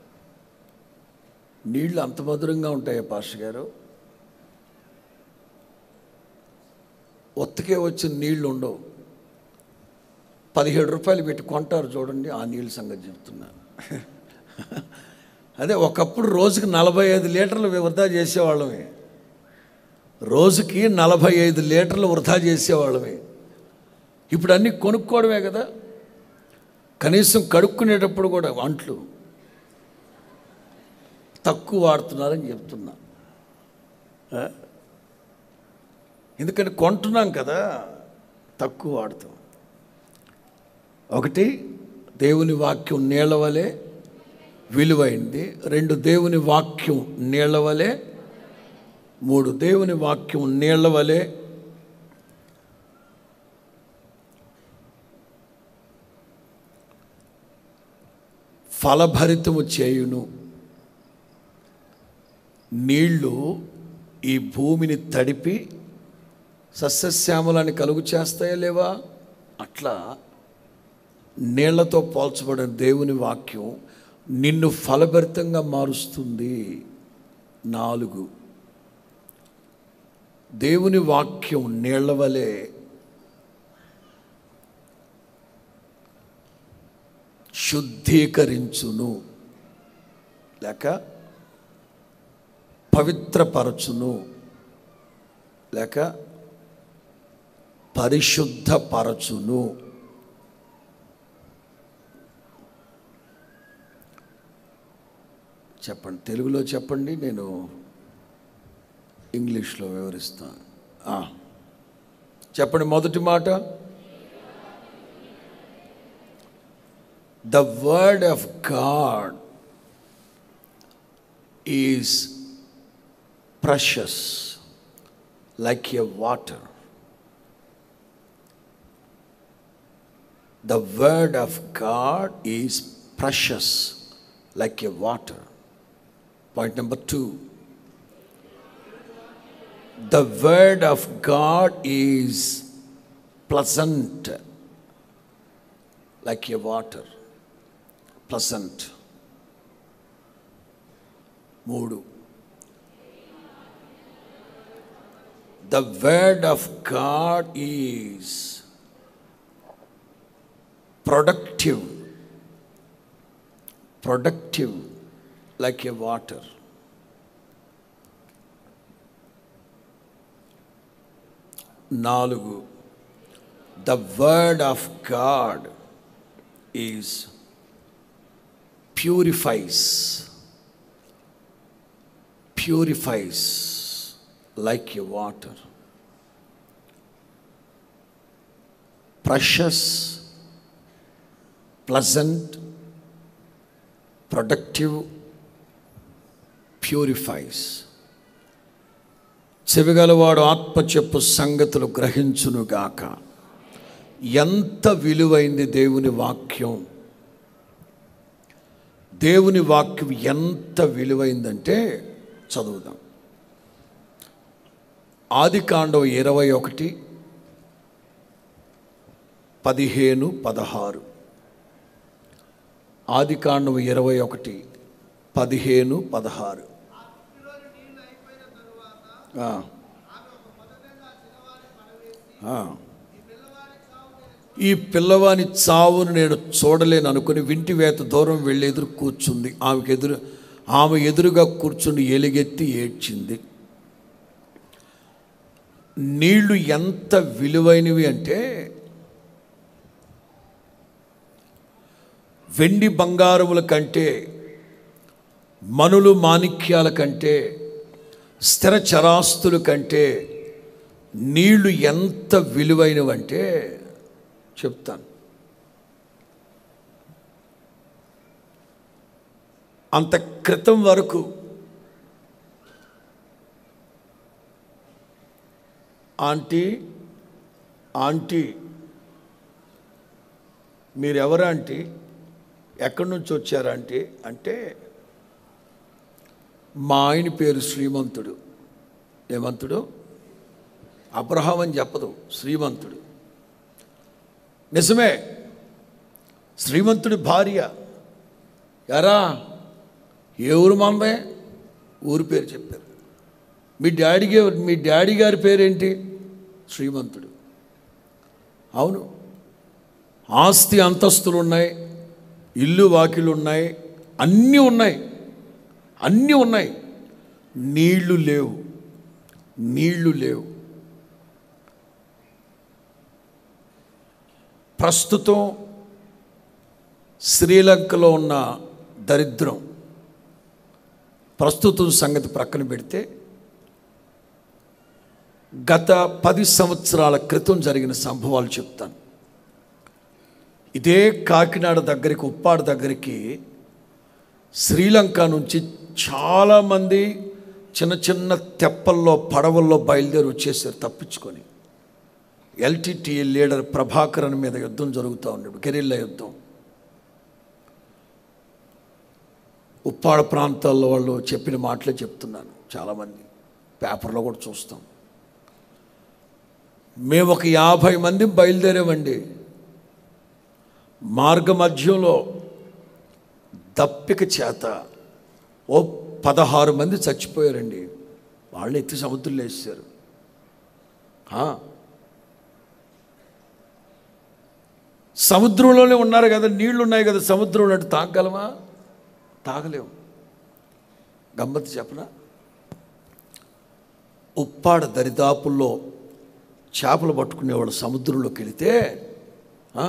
నీళ్ళు అంత మధురంగా ఉంటాయా పాష గారు ఒత్తికే వచ్చిన నీళ్లు ఉండవు పదిహేడు రూపాయలు పెట్టి కొంటారు చూడండి ఆ నీళ్ళ సంగతి చెప్తున్నాను అదే ఒకప్పుడు రోజుకి నలభై ఐదు లీటర్లు వృధా చేసేవాళ్ళమే రోజుకి నలభై ఐదు లీటర్లు వృధా చేసేవాళ్ళమే ఇప్పుడు అన్నీ కొనుక్కోవడమే కదా కనీసం కడుక్కునేటప్పుడు కూడా వంటలు తక్కువ వాడుతున్నారని చెప్తున్నా ఆ? ఎందుకంటే కొంటున్నాం కదా తక్కువ వాడుతాం ఒకటి దేవుని వాక్యం నీళ్ళ వలె విలువైంది రెండు దేవుని వాక్యం నీళ్ళ వలె మూడు దేవుని వాక్యం నీళ్ళ వలె ఫలభరితము చేయును నీళ్లు ఈ భూమిని తడిపి సస్యశ్యామలాన్ని కలుగు చేస్తాయా లేవా అట్లా నీళ్లతో పోల్చబడిన దేవుని వాక్యం నిన్ను ఫలభరితంగా మారుస్తుంది నాలుగు దేవుని వాక్యం నీళ్ల వలె శుద్ధీకరించును లేక పవిత్రపరచును లేక పరిశుద్ధపరచును చెప్పండి తెలుగులో చెప్పండి నేను ఇంగ్లీష్లో వివరిస్తాను ఆ. చెప్పండి మొదటి మాట the word of God is precious like a water. The word of God is precious like a water. Point number two. The word of God is pleasant like a water. Pleasant. మూడు The word of God is productive, productive like a water. నాలుగు the word of God is purifies purifies like a water. Precious, pleasant, productive, purifies. చెవిగలవాడు ఆత్మ చెప్పు సంగతులు గ్రహించునుగాక ఎంత విలువైంది దేవుని వాక్యం దేవుని వాక్యం ఎంత విలువైందంటే చదువుదాం ఆది కాండం ఇరవై ఒకటి పదిహేను పదహారు ఆది కాండం ఇరవై ఒకటి పదిహేను పదహారు ఆ. ఆ. ఈ పిల్లవాని చావును నేను చూడలేను అనుకుని వింటి వేత దూరం వెళ్ళి ఎదురు కూర్చుంది ఆమెకు ఎదురు ఆమె ఎదురుగా కూర్చుని ఎలుగెత్తి ఏడ్చింది నీళ్లు ఎంత విలువైనవి అంటే వెండి బంగారముల కంటే మనులు మాణిక్యాల కంటే స్థిర చరాస్తుల కంటే నీళ్లు ఎంత విలువైనవంటే చెప్తాను అంత క్రితం వరకు ఆంటీ ఆంటీ మీరెవరు ఆంటీ ఎక్కడి నుంచి వచ్చారు ఆంటీ అంటే మా ఆయన పేరు శ్రీమంతుడు ఏమంతుడు అబ్రహాం అని చెప్పదు శ్రీమంతుడు నిజమే శ్రీమంతుడి భార్య ఎరా ఏ ఊరు మామే ఊరి పేరు చెప్పారు మీ డాడీ గారు మీ డాడీ గారి పేరేంటి శ్రీమంతుడు అవును ఆస్తి అంతస్తులు ఉన్నాయి ఇల్లు వాకిలు ఉన్నాయి అన్నీ ఉన్నాయి అన్నీ ఉన్నాయి నీళ్లు లేవు నీళ్లు లేవు ప్రస్తుతం శ్రీలంకలో ఉన్న దరిద్రం ప్రస్తుతం సంగతి ప్రక్కన పెడితే గత పది సంవత్సరాల క్రితం జరిగిన సంభవాలు చెప్తాను ఇదే కాకినాడ దగ్గరికి ఉప్పాడ దగ్గరికి శ్రీలంక నుంచి చాలామంది చిన్న చిన్న తెప్పల్లో పడవల్లో బయలుదేరి వచ్చేసారు తప్పించుకొని ఎల్టీటీఈ లీడర్ ప్రభాకరన్ మీద యుద్ధం జరుగుతూ ఉన్నాడు గెరిల్లా యుద్ధం ఉప్పాడ ప్రాంతాల్లో వాళ్ళు చెప్పిన మాటలే చెప్తున్నాను చాలామంది పేపర్లో కూడా చూస్తాం మేము ఒక యాభై మంది బయలుదేరామండి మార్గ మధ్యంలో దప్పిక చేత ఓ పదహారు మంది చచ్చిపోయారండి వాళ్ళు ఎత్తి సముద్రంలో వేసారు ఆ. సముద్రంలోనే ఉన్నారు కదా నీళ్లు ఉన్నాయి కదా సముద్రంలో అంటే తాగలమా తాగలేము గమ్మత్తు చెప్పనా ఉప్పాడ దరిదాపుల్లో చేపలు పట్టుకునేవాళ్ళు సముద్రంలోకి వెళితే ఆ,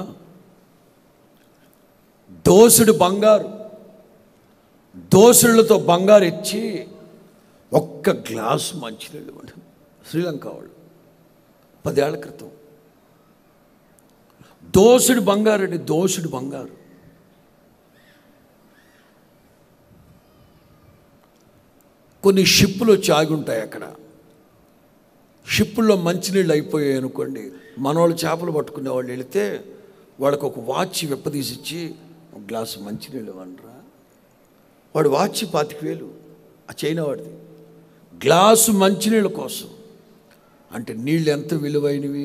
దోసుడు బంగారు దోసుళ్ళతో బంగారు ఇచ్చి ఒక్క గ్లాసు మంచినీళ్ళు ఇవ్వండి శ్రీలంక వాళ్ళు పదేళ్ల క్రితం దోసుడు బంగారు అండి దోసుడు బంగారు కొన్ని షిప్పులు వచ్చి ఆగి ఉంటాయి అక్కడ షిప్పుల్లో మంచినీళ్ళు అయిపోయాయి అనుకోండి మనవాళ్ళు చేపలు పట్టుకునే వాళ్ళు వెళితే వాళ్ళకు ఒక వాచ్ విప్పదీసి ఇచ్చి ఒక గ్లాసు మంచినీళ్ళు ఇవ్వనరా వాడు వాచ్ పాతిక వేలు ఆ చైనా వాడిది గ్లాసు మంచినీళ్ళ కోసం అంటే నీళ్ళు ఎంత విలువైనవి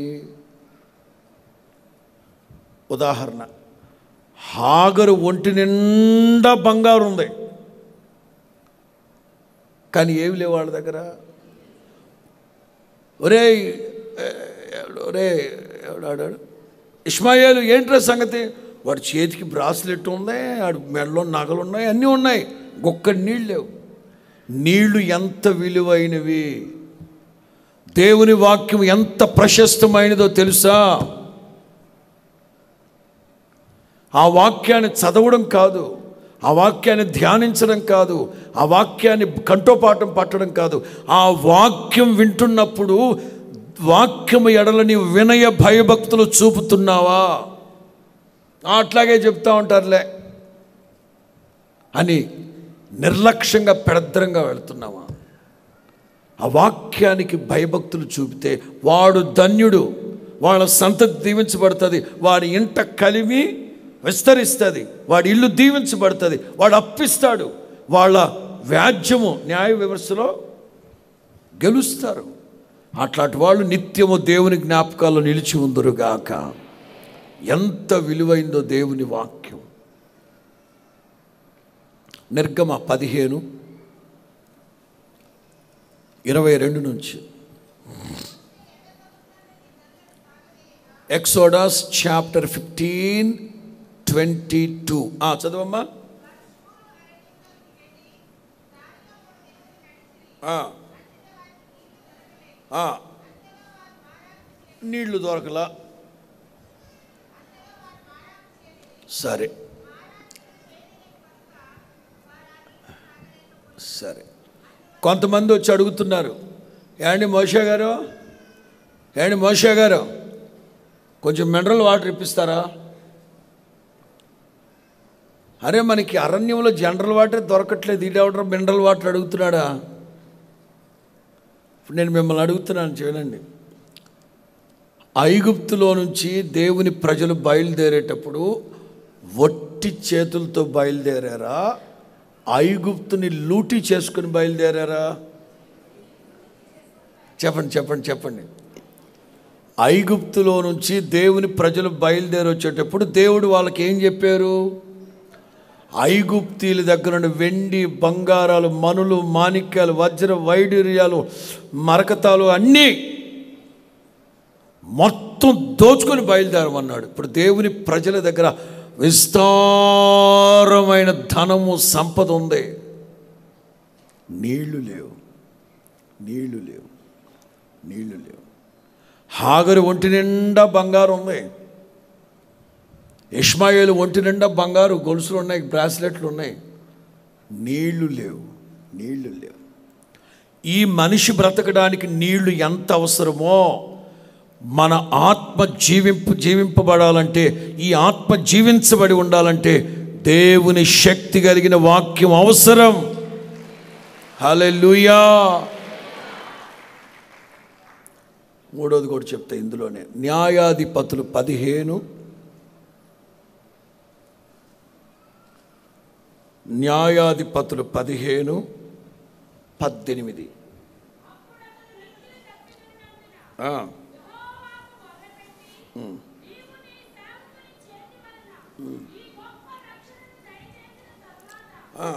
ఉదాహరణ హాగరు ఒంటి నిండా బంగారు ఉంది కానీ ఏమి లేవు వాళ్ళ దగ్గర ఒరే ఒరే ఎవడాడాడు ఇస్మాయిల్ ఏంట్రా సంగతి వాడి చేతికి బ్రాస్లెట్ ఉంది వాడి మెడలో నగలు ఉన్నాయి అన్నీ ఉన్నాయి గొక్క నీళ్ళు లేవు నీళ్లు ఎంత విలువైనవి దేవుని వాక్యం ఎంత ప్రశస్తమైనదో తెలుసా ఆ వాక్యాన్ని చదవడం కాదు ఆ వాక్యాన్ని ధ్యానించడం కాదు ఆ వాక్యాన్ని కంఠోపాఠం పట్టడం కాదు ఆ వాక్యం వింటున్నప్పుడు వాక్యము ఎడలని వినయ భయభక్తులు చూపుతున్నావా "ఆ, అట్లాగే చెప్తా ఉంటారులే అని నిర్లక్ష్యంగా పెడద్రంగా వెళ్తున్నావా ఆ వాక్యానికి భయభక్తులు చూపితే వాడు ధన్యుడు వాళ్ళ సంతతి దీవించబడుతుంది వాడి ఇంట కలిమి విస్తరిస్తుంది వాడి ఇల్లు దీవించబడుతుంది వాడు అప్పిస్తాడు వాళ్ళ వ్యాజ్యము న్యాయ వ్యవస్థలో గెలుస్తారు అట్లాంటి వాళ్ళు నిత్యము దేవుని జ్ఞాపకాల్లో నిలిచి ఉందరుగాక ఎంత విలువైందో దేవుని వాక్యం నిర్గమ పదిహేను ఇరవై రెండు నుంచి Exodus chapter fifteen twenty two చదవమ్మా ఆ. ఆ. నీళ్లు దొరకలా సరే సరే కొంతమంది వచ్చి అడుగుతున్నారు ఏమండి మోషే గారు ఏమండి మోషే గారు కొంచెం మినరల్ వాటర్ ఇప్పిస్తారా అరే మనకి అరణ్యంలో జనరల్ వాటర్ దొరకట్లేదు ఈడెవడరు మినరల్ వాటర్ అడుగుతున్నాడా ఇప్పుడు నేను మిమ్మల్ని అడుగుతున్నాను చూడండి ఐగుప్తులో నుంచి దేవుని ప్రజలు బయలుదేరేటప్పుడు వట్టి చేతులతో బయలుదేరారా ఐగుప్తుని లూటీ చేసుకుని బయలుదేరారా చెప్పండి చెప్పండి చెప్పండి ఐగుప్తులో నుంచి దేవుని ప్రజలు బయలుదేరి వచ్చేటప్పుడు దేవుడు వాళ్ళకి ఏం చెప్పారు ఐగుప్తీల దగ్గర నుండి వెండి బంగారాలు మనులు మాణిక్యాలు వజ్ర వైడూర్యాలు మరకతాలు అన్నీ మొత్తం దోచుకొని బయలుదేరమన్నాడు ఇప్పుడు దేవుని ప్రజల దగ్గర విస్తారమైన ధనము సంపద ఉంది నీళ్లు లేవు నీళ్లు లేవు నీళ్లు లేవు హాగరు ఒంటి నిండా బంగారం ఉంది ఇష్మాయేలు ఒంటి నిండా బంగారు గొలుసులు ఉన్నాయి బ్రాస్లెట్లు ఉన్నాయి నీళ్లు లేవు నీళ్లు లేవు ఈ మనిషి బ్రతకడానికి నీళ్లు ఎంత అవసరమో మన ఆత్మ జీవింపు జీవింపబడాలంటే ఈ ఆత్మ జీవించబడి ఉండాలంటే దేవుని శక్తి కలిగిన వాక్యం అవసరం హల్లెలూయా మూడోది కూడా చెప్తా ఇందులోనే న్యాయాధిపతులు పదిహేను న్యాయాధిపతులు పదిహేను పద్దెనిమిది ఆ. ఉమ్. ఉమ్. ఆ.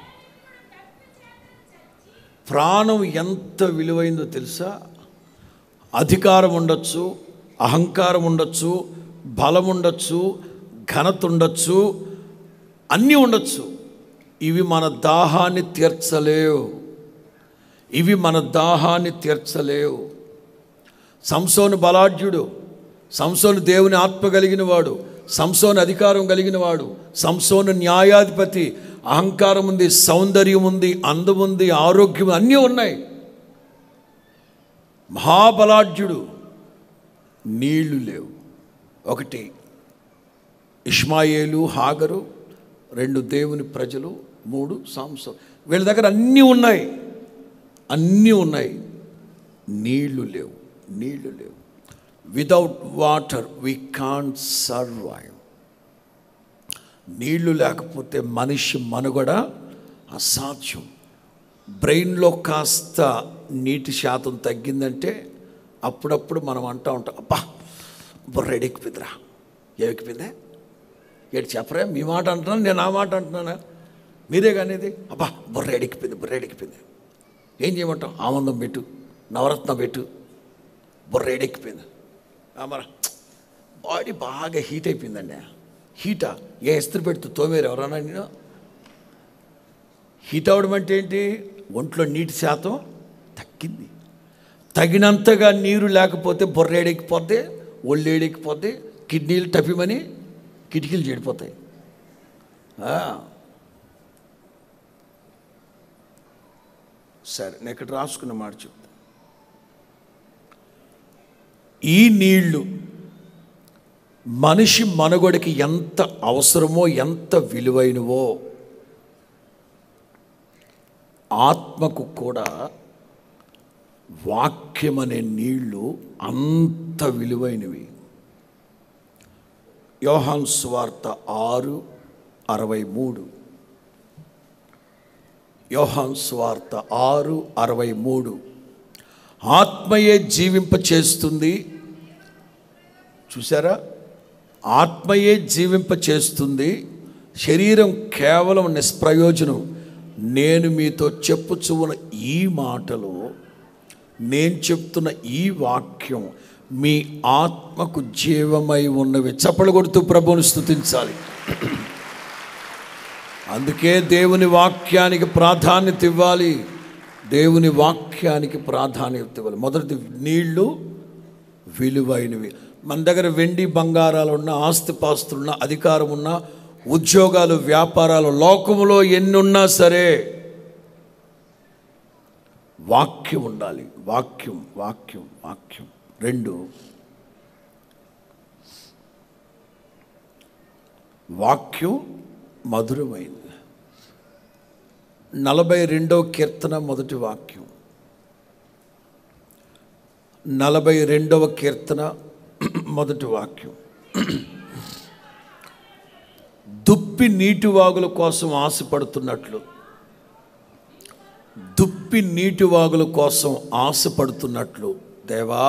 ప్రాణం ఎంత విలువైందో తెలుసా అధికారం ఉండొచ్చు అహంకారం ఉండొచ్చు బలం ఉండొచ్చు ఘనత ఉండొచ్చు అన్నీ ఉండొచ్చు ఇవి మన దాహాన్ని తీర్చలేవు ఇవి మన దాహాన్ని తీర్చలేవు సంసోను బలాఢ్యుడు సంసోను దేవుని ఆత్మ కలిగిన వాడు సంసోను అధికారం కలిగిన వాడు సంసోను న్యాయాధిపతి అహంకారం ఉంది సౌందర్యం ఉంది అందం ఉంది ఆరోగ్యం అన్నీ ఉన్నాయి మహాబలాఢ్యుడు నీళ్లు లేవు ఒకటి ఇష్మాయేలు హాగరు రెండు దేవుని ప్రజలు మూడు సాంసం వీళ్ళ దగ్గర అన్నీ ఉన్నాయి అన్నీ ఉన్నాయి నీళ్లు లేవు నీళ్లు లేవు without water we can't survive నీళ్లు లేకపోతే మనిషి మనుగడ అసాధ్యం బ్రెయిన్లో కాస్త నీటి శాతం తగ్గిందంటే అప్పుడప్పుడు మనం అంటూ ఉంటాం అబ్బా బుర్ర ఎడికిపోయిందిరా ఏమికిపోయిందే ఏడు చెప్పరా మీ మాట అంటున్నాను నేను ఆ మాట అంటున్నానా మీరే కానీ ఇది అబ్బా బుర్ర ఎడికిపోయింది బుర్ర ఎడికిపోయింది ఏం చేయమంటాం ఆనందం పెట్టు నవరత్నం పెట్టు బుర్ర ఎడెక్కిపోయింది మరి బాడీ బాగా హీట్ అయిపోయిందండి హీటా ఏ ఇస్త్రీ పెడుతూ తోమేరు ఎవరన్నా నేను హీట్ అవడం అంటే ఏంటి ఒంట్లో నీటి శాతం తగ్గింది తగినంతగా నీరు లేకపోతే బుర్ర ఏడెక్కిపోద్ది ఒళ్ళు ఏడెక్కిపోద్ది కిడ్నీలు టపిమని కిటికీలు చెడిపోతాయి ఆ. సరే నేను ఇక్కడ రాసుకున్న మాట చెప్తా ఈ నీళ్లు మనిషి మనుగడకి ఎంత అవసరమో ఎంత విలువైనవో ఆత్మకు కూడా వాక్యం అనే నీళ్లు అంత విలువైనవి యోహాన్ స్వార్త ఆరు అరవై మూడు యోహాన్ స్వార్త ఆరు అరవై మూడు ఆత్మయే జీవింప చేస్తుంది చూసారా ఆత్మయే జీవింప చేస్తుంది శరీరం కేవలం నిష్ప్రయోజనం నేను మీతో చెప్పుచున్న ఈ మాటలు నేను చెప్తున్న ఈ వాక్యం మీ ఆత్మకు జీవమై ఉన్నవి చప్పలు కొడుతూ ప్రభువుని స్తుతించాలి అందుకే దేవుని వాక్యానికి ప్రాధాన్యత ఇవ్వాలి దేవుని వాక్యానికి ప్రాధాన్యత ఇవ్వాలి మొదటిది నీళ్లు విలువైనవి మన దగ్గర వెండి బంగారాలు ఉన్న ఆస్తిపాస్తులున్న అధికారం ఉన్న ఉద్యోగాలు వ్యాపారాలు లోకములో ఎన్నున్నా సరే వాక్యం ఉండాలి వాక్యం వాక్యం వాక్యం రెండు వాక్యం మధురమైంది నలభై రెండవ కీర్తన మొదటి వాక్యం నలభై రెండవ కీర్తన మొదటి వాక్యం దుప్పి నీటి వాగుల కోసం ఆశపడుతున్నట్లు దుప్పి నీటి వాగుల కోసం ఆశపడుతున్నట్లు దేవా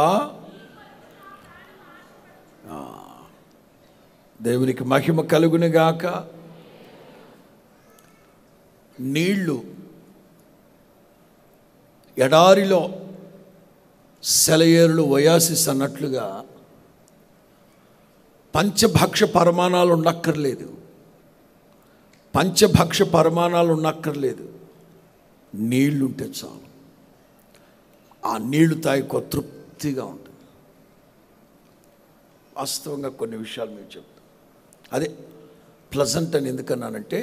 ఆ, దేవునికి మహిమ కలుగునిగాక నీళ్లు ఎడారిలో సెలయేరులు వయాసిస్ అన్నట్లుగా పంచభక్ష పరమాణాలు ఉండక్కర్లేదు పంచభక్ష పరమాణాలు ఉండక్కర్లేదు నీళ్లు ఉంటే చాలు ఆ నీళ్లు తాగి తృప్తిగా ఉంటుంది వాస్తవంగా కొన్ని విషయాలు మీకు చెప్తాను అదే ప్లజెంట్ అని ఎందుకన్నానంటే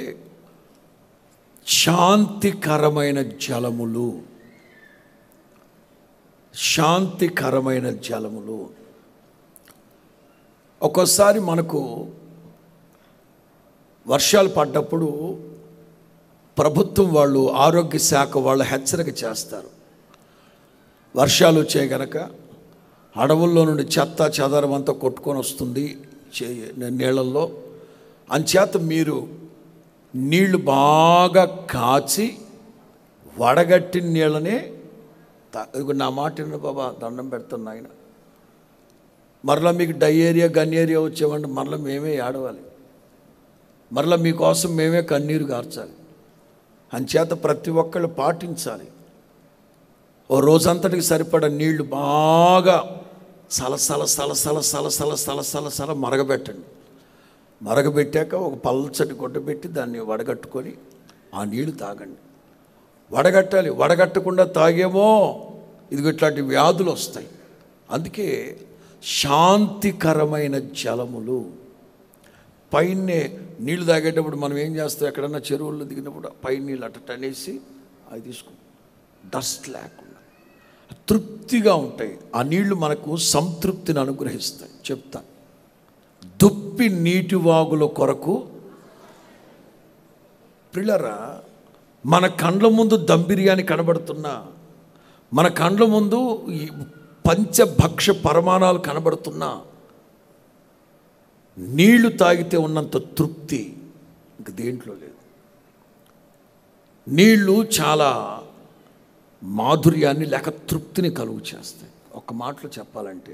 శాంతికరమైన జలములు శాంతికరమైన జలములు ఒక్కోసారి మనకు వర్షాలు పడ్డప్పుడు ప్రభుత్వం వాళ్ళు ఆరోగ్య శాఖ వాళ్ళు హెచ్చరిక చేస్తారు వర్షాలు వచ్చాయి గనక అడవుల్లో నుండి చెత్త చెదరం అంతా కొట్టుకొని వస్తుంది చే- నీళ్ళల్లో అంచేత మీరు నీళ్లు బాగా కాచి వడగట్టిన నీళ్ళనే తా- ఇదిగో నా మాట విను బాబా దండం పెడుతున్నా ఆయన మరలా మీకు డయేరియా గన్యేరియా వచ్చేవంటే మరలా మేమే ఏడవాలి మరలా మీకోసం మేమే కన్నీరు గార్చాలి అంచేత ప్రతి ఒక్కళ్ళు పాటించాలి ఓ రోజంతటికి సరిపడా నీళ్లు బాగా సలసల సలసల సలసల సలసల సల మరగబెట్టండి మరగబెట్టాక ఒక పల్చటి గుడ్డ పెట్టి దాన్ని వడగట్టుకొని ఆ నీళ్లు తాగండి వడగట్టాలి వడగట్టకుండా తాగేమో ఇదిగో ఇట్లాంటి వ్యాధులు వస్తాయి అందుకే శాంతికరమైన జలములు పైనే నీళ్లు తాగేటప్పుడు మనం ఏం చేస్తాం ఎక్కడన్నా చెరువుల్లో దిగినప్పుడు పైన నీళ్ళు అట్ట అనేసి అవి తీసుకుంటాం డస్ట్ లేకుండా తృప్తిగా ఉంటాయి ఆ నీళ్లు మనకు సంతృప్తిని అనుగ్రహిస్తాయి చెప్తాను దుప్పి నీటి వాగుల కొరకు పిల్లరా మన కండ్ల ముందు దమ్ బిర్యానీ కనబడుతున్నా మన కండ్ల ముందు ఈ పంచభక్ష పరమాణాలు కనబడుతున్నా నీళ్లు తాగితే ఉన్నంత తృప్తి ఇంక దేంట్లో లేదు నీళ్లు చాలా మాధుర్యాన్ని లేక తృప్తిని కలుగు చేస్తాయి ఒక మాటలో చెప్పాలంటే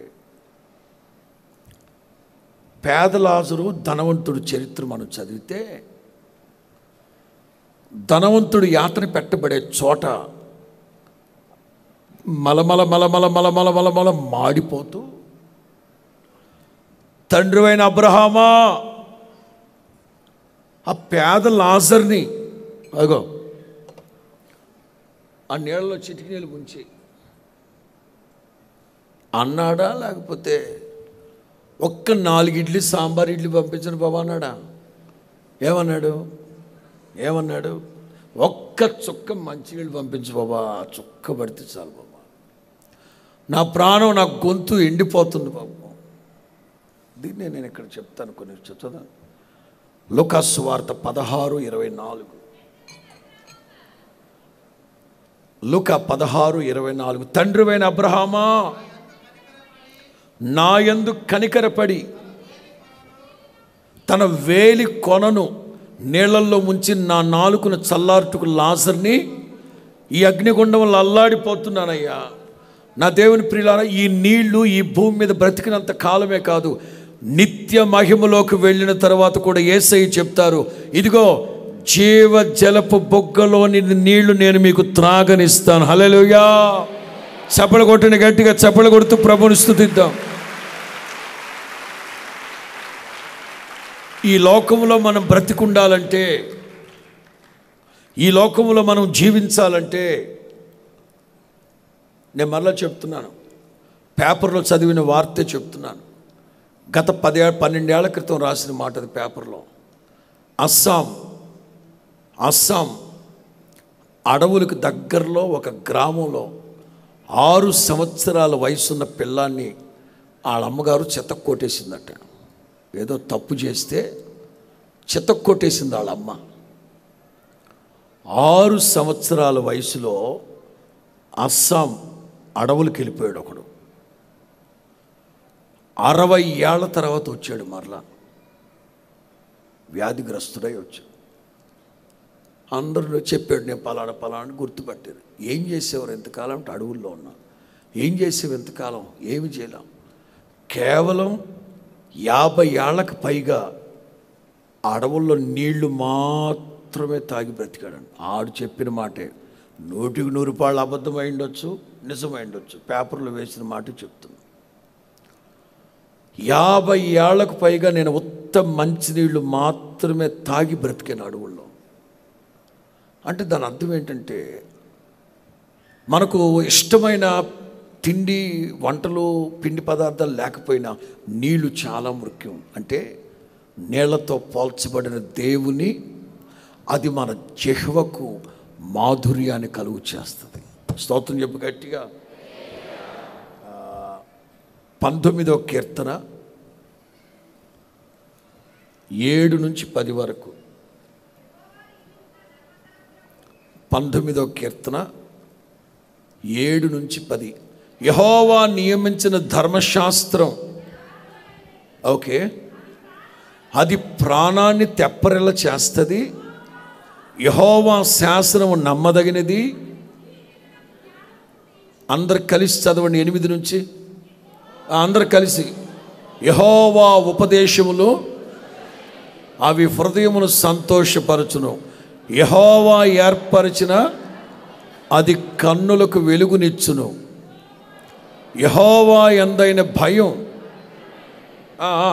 పేదలాజరు ధనవంతుడు చరిత్ర మనం చదివితే ధనవంతుడు యాతన పెట్టబడే చోట మలమల మలమల మలమల మలమల మాడిపోతూ తండ్రివైన అబ్రహామా ఆ పేద లాజర్ని అగో ఆ నీళ్ళలో చిటికి నీళ్ళు ముంచి అన్నాడా లేకపోతే ఒక్క నాలుగు ఇడ్లీ సాంబార్ ఇడ్లీ పంపించను బాబా అన్నాడా ఏమన్నాడు ఏమన్నాడు ఒక్క చుక్క మంచినీళ్ళు పంపించు బాబా ఆ చుక్క పడితే చాలు బాబా నా ప్రాణం నా గొంతు ఎండిపోతుంది బాబు దీన్నే నేను ఇక్కడ చెప్తాను కొన్ని చెప్తాను లుకాసు వార్త పదహారు ఇరవై నాలుగు లుక పదహారు ఇరవై నాలుగు తండ్రివైన అబ్రహామా నా యందు కనికరపడి తన వేలి కొనను నీళ్ళల్లో ముంచి నా నాలుకను చల్లార్టుకు లాజర్ని ఈ అగ్నిగుండంలో అల్లాడిపోతున్నానయ్యా నా దేవుని ప్రియులారా ఈ నీళ్లు ఈ భూమి మీద బ్రతికినంత కాలమే కాదు నిత్య మహిమలోకి వెళ్ళిన తర్వాత కూడా ఏసై చెప్తారు ఇదిగో జీవ జలపు బొగ్గలోని నీళ్లు నేను మీకు త్రాగనిస్తాను హల్లెలూయా చప్పల కొట్టిన గట్టిగా చప్పల కొడుతూ ప్రభుని స్థుతిద్దాం ఈ లోకంలో మనం బ్రతికుండాలంటే ఈ లోకంలో మనం జీవించాలంటే నేను మరలా చెప్తున్నాను పేపర్లో చదివిన వార్తే చెప్తున్నాను గత పదే పన్నెండేళ్ల క్రితం రాసిన మాట అది పేపర్లో అస్సాం అస్సాం అడవులకు దగ్గరలో ఒక గ్రామంలో ఆరు సంవత్సరాల వయసున్న పిల్లాన్ని వాళ్ళ అమ్మగారు చెత్త కొట్టేసిందట ఏదో తప్పు చేస్తే చెత్త కొట్టేసింది వాళ్ళ అమ్మ ఆరు సంవత్సరాల వయసులో అస్సాం అడవులకు వెళ్ళిపోయాడు ఒకడు అరవై ఏళ్ల తర్వాత వచ్చాడు మరలా వ్యాధిగ్రస్తుడై వచ్చాడు అందరూ చెప్పాడు నేను పలానా పలానా గుర్తుపట్టారు ఏం చేసేవారు ఎంతకాలం అంటే అడవుల్లో ఉన్నా ఏం చేసేవి ఎంతకాలం ఏమి చేయలేం కేవలం యాభై ఏళ్ళకు పైగా ఆ అడవుల్లో నీళ్లు మాత్రమే తాగి బ్రతికాడు ఆడు చెప్పిన మాటే నూటికి నూరు పాళ్ళు అబద్ధమై ఉండొచ్చు నిజమై ఉండొచ్చు పేపర్లో వేసిన మాట చెప్తున్నా యాభై ఏళ్లకు పైగా నేను ఉత్తమ మంచినీళ్ళు మాత్రమే తాగి బ్రతికాను అడవుల్లో అంటే దాని అర్థం ఏంటంటే మనకు ఇష్టమైన తిండి వంటలు పిండి పదార్థాలు లేకపోయినా నీళ్లు చాలా ముఖ్యం అంటే నీళ్లతో పోల్చబడిన దేవుని అది మన జిహ్వకు మాధుర్యాన్ని కలుగు చేస్తుంది స్తోత్రం చెప్పు గట్టిగా ఆ, పంతొమ్మిదో కీర్తన ఏడు నుంచి పది వరకు పంతొమ్మిదో కీర్తన ఏడు నుంచి పది యహోవా నియమించిన ధర్మశాస్త్రం ఓకే అది ప్రాణాన్ని తెప్పరిల్ల చేస్తుంది యహోవా శాసనము నమ్మదగినది అందరు కలిసి చదవండి ఎనిమిది నుంచి ఆ, అందరు కలిసి యహోవా ఉపదేశములు అవి హృదయమును సంతోషపరచును యహోవా ఏర్పరిచిన అది కన్నులకు వెలుగునిచ్చును యహోవా ఎందైన భయం ఆ, ఆ.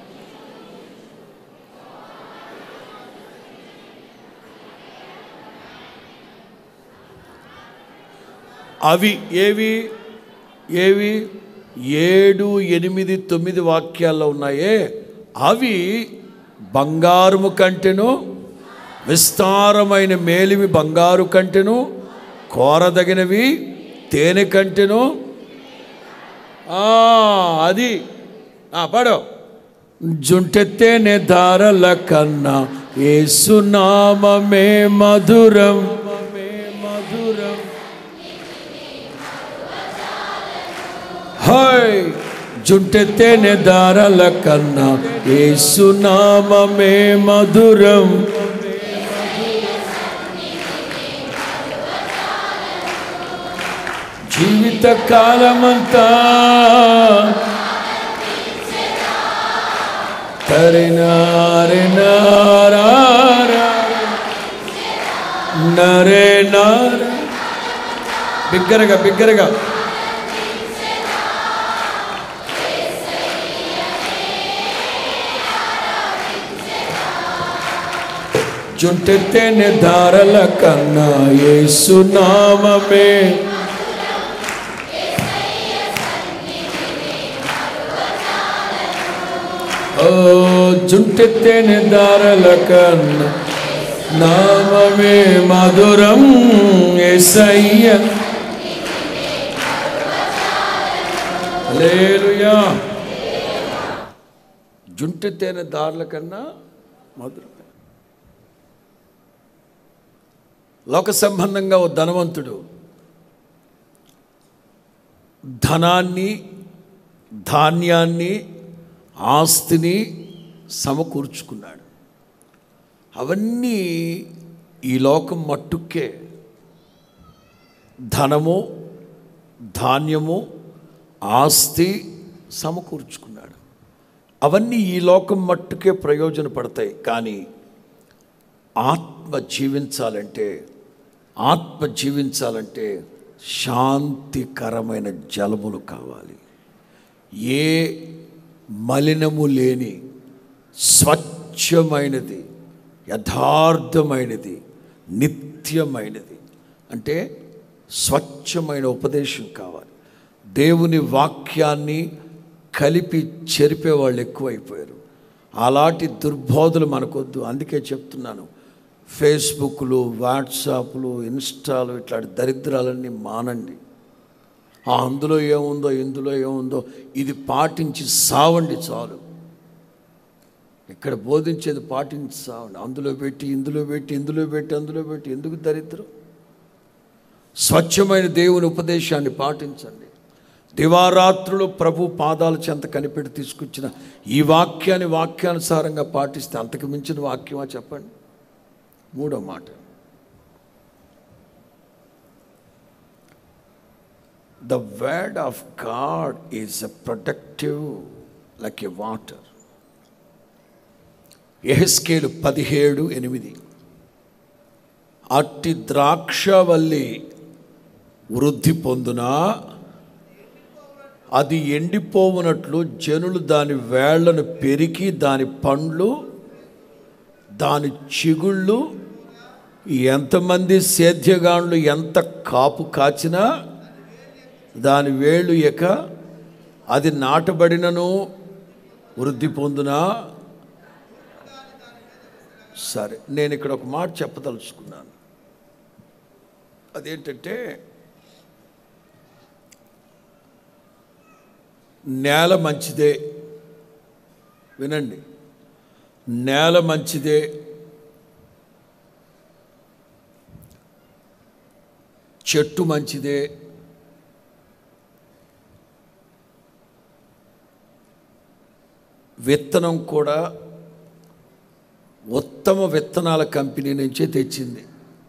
అవి ఏవి ఏవి ఏడు ఎనిమిది తొమ్మిది వాక్యాల్లో ఉన్నాయే అవి బంగారము కంటెను విస్తారమైన మేలిమి బంగారు కంటెను కోరదగినవి తేనె కంటెను ఆ, అది ఆ, పాడు జుంటెత్తేనే దారల కన్నా ఏసునామమే మధురం మధురం హాయ్ జుంటెత్తేనే దారల కన్నా ఏసునామమే మధురం జీవిత కాలమంతా తరినారి నారా నరే నార బిగ్గరగా బిగ్గరగా జుంటెత్తేనే దారల కన్నా యేసునామమే ఓ జుంటెత్తేనే దారల కన్నా నామమే మధురం ఎసయ్య హల్లెలూయా జుంటెత్తేనే దారుల కన్నా మధురం లోక సంబంధంగా ఓ ధనవంతుడు ధనాన్ని ధాన్యాన్ని ఆస్తిని సమకూర్చుకున్నాడు అవన్నీ ఈ లోకం మట్టుకే ధనము ధాన్యము ఆస్తి సమకూర్చుకున్నాడు అవన్నీ ఈ లోకం మట్టుకే ప్రయోజనపడతాయి కానీ ఆత్మ జీవించాలంటే ఆత్మ జీవించాలంటే శాంతికరమైన జలములు కావాలి ఏ మలినము లేని స్వచ్ఛమైనది యథార్థమైనది నిత్యమైనది అంటే స్వచ్ఛమైన ఉపదేశం కావాలి దేవుని వాక్యాన్ని కలిపి చెరిపే వాళ్ళు ఎక్కువైపోయారు అలాంటి దుర్బోధలు మనకొద్దు అందుకే చెప్తున్నాను ఫేస్బుక్లు వాట్సాప్లు ఇన్స్టాలు ఇట్లాంటి దరిద్రాలన్నీ మానండి ఆ అందులో ఏముందో ఇందులో ఏముందో ఇది పాటించి సావండి చాలు ఇక్కడ బోధించేది పాటించి సావండి అందులో పెట్టి ఇందులో పెట్టి ఇందులో పెట్టి అందులో పెట్టి ఎందుకు దరిద్రం స్వచ్ఛమైన దేవుని ఉపదేశాన్ని పాటించండి దివారాత్రులు ప్రభు పాదాల చెంత కనిపెట్టి తీసుకొచ్చిన ఈ వాక్యాన్ని వాక్యానుసారంగా పాటిస్తే అంతకు మించిన వాక్యమా చెప్పండి మూడో మాట the word of God is a productive like a water ఎహెస్కేలు పదిహేడు ఎనిమిది అట్టి ద్రాక్షవల్లి వృద్ధి పొందునా అది ఎండిపోవునట్లు జనులు దాని వేళ్లను పెరికి దాని పండ్లు దాని చిగుళ్ళు ఎంతమంది సేద్యగాండ్లు ఎంత కాపు కాచినా దాని వేళ్ళు ఎక అది నాటబడినను వృద్ధి పొందునా సరే నేను ఇక్కడ ఒక మాట చెప్పదలుచుకున్నాను అదేంటంటే నేల మంచిదే వినండి నేల మంచిదే చెట్టు మంచిదే విత్తనం కూడా ఉత్తమ విత్తనాల కంపెనీ నుంచే తెచ్చింది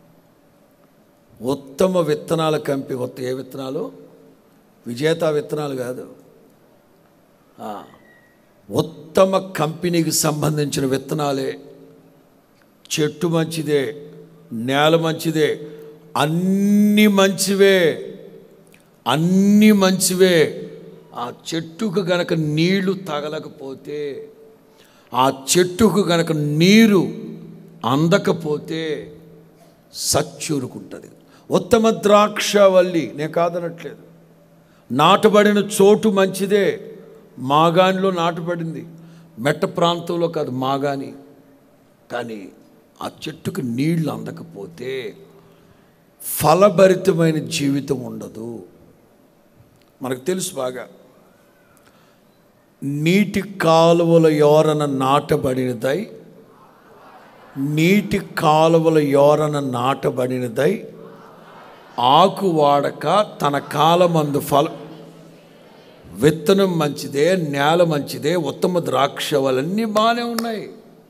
ఉత్తమ విత్తనాల కంపెనీ ఉత్త ఏ విత్తనాలు విజేత విత్తనాలు కాదు ఆ, ఉత్తమ కంపెనీకి సంబంధించిన విత్తనాలే చెట్టు మంచిదే నేల మంచిదే అన్ని మంచివే అన్ని మంచివే ఆ చెట్టుకు గనక నీళ్లు తగలకపోతే ఆ చెట్టుకు గనక నీరు అందకపోతే సచ్చూరుకుంటుంది ఉత్తమ ద్రాక్షవల్లి నేను కాదనట్లేదు నాటబడిన చోటు మంచిదే మాగానిలో నాటబడింది మెట్ట ప్రాంతంలో కాదు మాగాని కానీ ఆ చెట్టుకు నీళ్లు అందకపోతే ఫలభరితమైన జీవితం ఉండదు మనకు తెలుసు బాగా నీటి కాలువల యోరన నాటబడినదై నీటి కాలువల యోరన నాటబడినదై ఆకు వాడక తన కాలమందు ఫల విత్తనం మంచిదే నేల మంచిదే ఉత్తమ ద్రాక్షవలన్నీ బాగానే ఉన్నాయి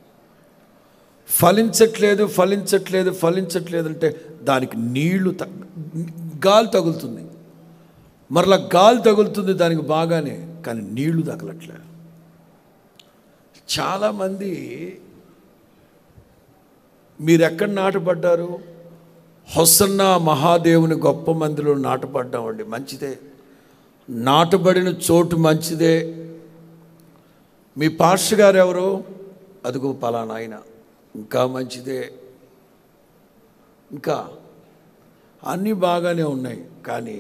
ఫలించట్లేదు ఫలించట్లేదు ఫలించట్లేదు అంటే దానికి నీళ్లు త గాలి తగులుతుంది మరలా గాలి తగులుతుంది దానికి బాగానే కానీ నీళ్లు తగలట్లే చాలామంది మీరు ఎక్కడ నాటపడ్డారు హొసన్న మహాదేవుని గొప్ప మందిలో నాటపడ్డామండి మంచిదే నాటబడిన చోటు మంచిదే మీ పాస్టర్ గారు ఎవరు అదిగో పలానా ఆయన ఇంకా మంచిదే ఇంకా అన్నీ బాగానే ఉన్నాయి కానీ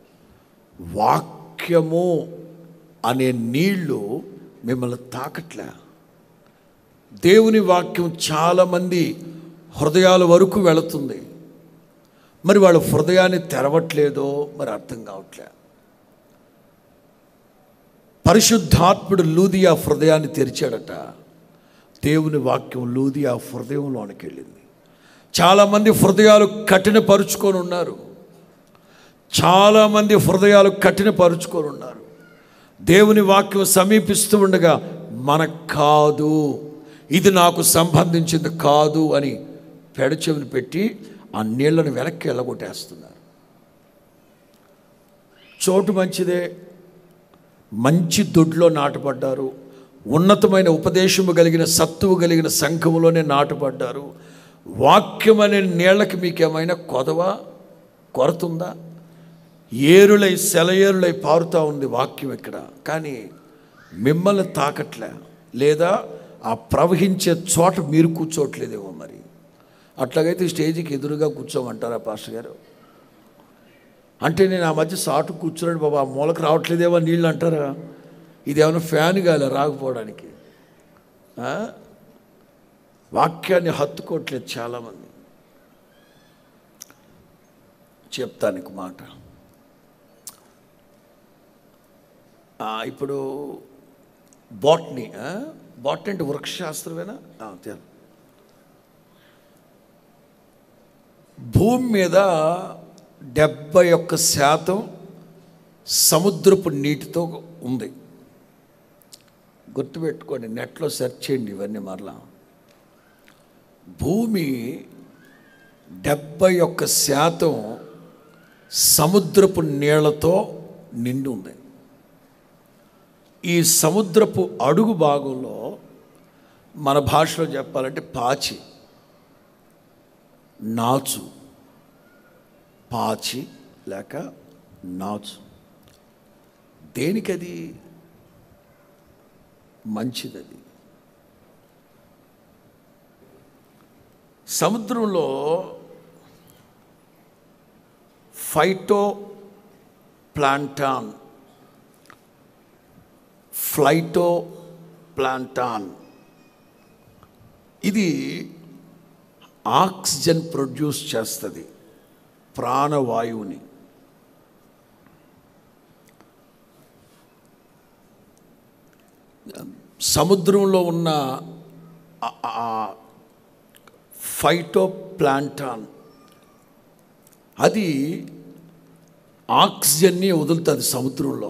వాక్యము అనే నీళ్లు మిమ్మల్ని తాకట్లే దేవుని వాక్యం చాలామంది హృదయాల వరకు వెళుతుంది మరి వాళ్ళ హృదయాన్ని తెరవట్లేదో మరి అర్థం కావట్లే పరిశుద్ధాత్ముడు లూదియా హృదయాన్ని తెరిచాడట దేవుని వాక్యం లూదియా హృదయంలోనికి వెళ్ళింది చాలామంది హృదయాలు కఠినపరుచుకొని ఉన్నారు చాలామంది హృదయాలు కఠినపరుచుకొని ఉన్నారు దేవుని వాక్యం సమీపిస్తూ ఉండగా మనకు కాదు ఇది నాకు సంబంధించింది కాదు అని పెడచెవిని పెట్టి ఆ నీళ్లను వెనక్కి వెళ్ళగొట్టేస్తున్నారు చోటు మంచిదే మంచి దొడ్లో నాటపడ్డారు ఉన్నతమైన ఉపదేశము కలిగిన సత్తువు కలిగిన సంఘములోనే నాటపడ్డారు వాక్యం అనే నీళ్ళకి మీకేమైనా కొదవ కొరతుందా ఏరులై సెలయేరులై పారుతూ ఉంది వాక్యం ఇక్కడ కానీ మిమ్మల్ని తాకట్లే లేదా ఆ ప్రవహించే చోట మీరు కూర్చోవట్లేదేమో మరి అట్లాగైతే స్టేజ్కి ఎదురుగా కూర్చోమంటారా పాస్టర్ గారు అంటే నేను ఆ మధ్య సాటు కూర్చున్నాడు బాబా ఆ మూలకు రావట్లేదేమో నీళ్ళు అంటారా ఇది ఏమైనా ఫ్యాన్ కాలే రాకపోవడానికి ఆ? వాక్యాన్ని హత్తుకోవట్లేదు చాలామంది చెప్తాను ఒక మాట ఆ, ఇప్పుడు బాట్నీ బాటనీ అంటే వృక్షశాస్త్రమేనా ఆ, తేలు. భూమి మీద డెబ్బై ఒక్క శాతం సముద్రపు నీటితో ఉంది గుర్తుపెట్టుకోండి నెట్లో సెర్చ్ చేయండి ఇవన్నీ మరలా భూమి డెబ్బై ఒక్క శాతం సముద్రపు నీళ్లతో నిండి ఉంది ఈ సముద్రపు అడుగు భాగంలో మన భాషలో చెప్పాలంటే పాచి నాచు పాచి లేక నాచు దేనికది మంచిదది సముద్రంలో ఫైటో ప్లాంటాన్ ఫ్లైటో ప్లాంటాన్ ఇది ఆక్సిజన్ ప్రొడ్యూస్ చేస్తుంది ప్రాణవాయువుని సముద్రంలో ఉన్న ఫైటో ప్లాంటాన్ అది ఆక్సిజన్ని వదులుతుంది సముద్రంలో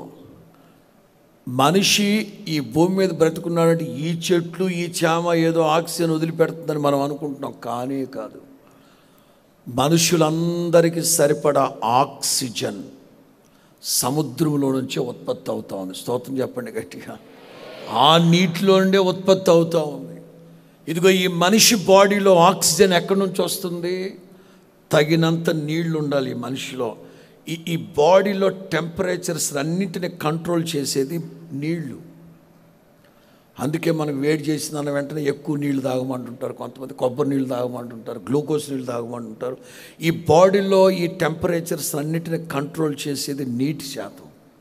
మనిషి ఈ భూమి మీద బ్రతుకున్నాడంటే ఈ చెట్లు ఈ చామ ఏదో ఆక్సిజన్ వదిలిపెడుతుందని మనం అనుకుంటున్నాం కానే కాదు మనుషులందరికీ సరిపడా ఆక్సిజన్ సముద్రంలో నుంచే ఉత్పత్తి అవుతా ఉంది స్తోత్రం చెప్పండి గట్టిగా ఆ నీటిలో నుండే ఉత్పత్తి అవుతూ ఉంది ఇదిగో ఈ మనిషి బాడీలో ఆక్సిజన్ ఎక్కడి నుంచి వస్తుంది తగినంత నీళ్లు ఉండాలి ఈ మనిషిలో ఈ ఈ బాడీలో టెంపరేచర్స్ అన్నింటిని కంట్రోల్ చేసేది నీళ్లు అందుకే మనకు వేడి చేసిన వెంటనే ఎక్కువ నీళ్లు తాగమంటుంటారు కొంతమంది కొబ్బరి నీళ్ళు తాగమంటుంటారు గ్లూకోజ్ నీళ్ళు తాగమంటుంటారు ఈ బాడీలో ఈ టెంపరేచర్స్ అన్నిటిని కంట్రోల్ చేసేది నీటి శాతం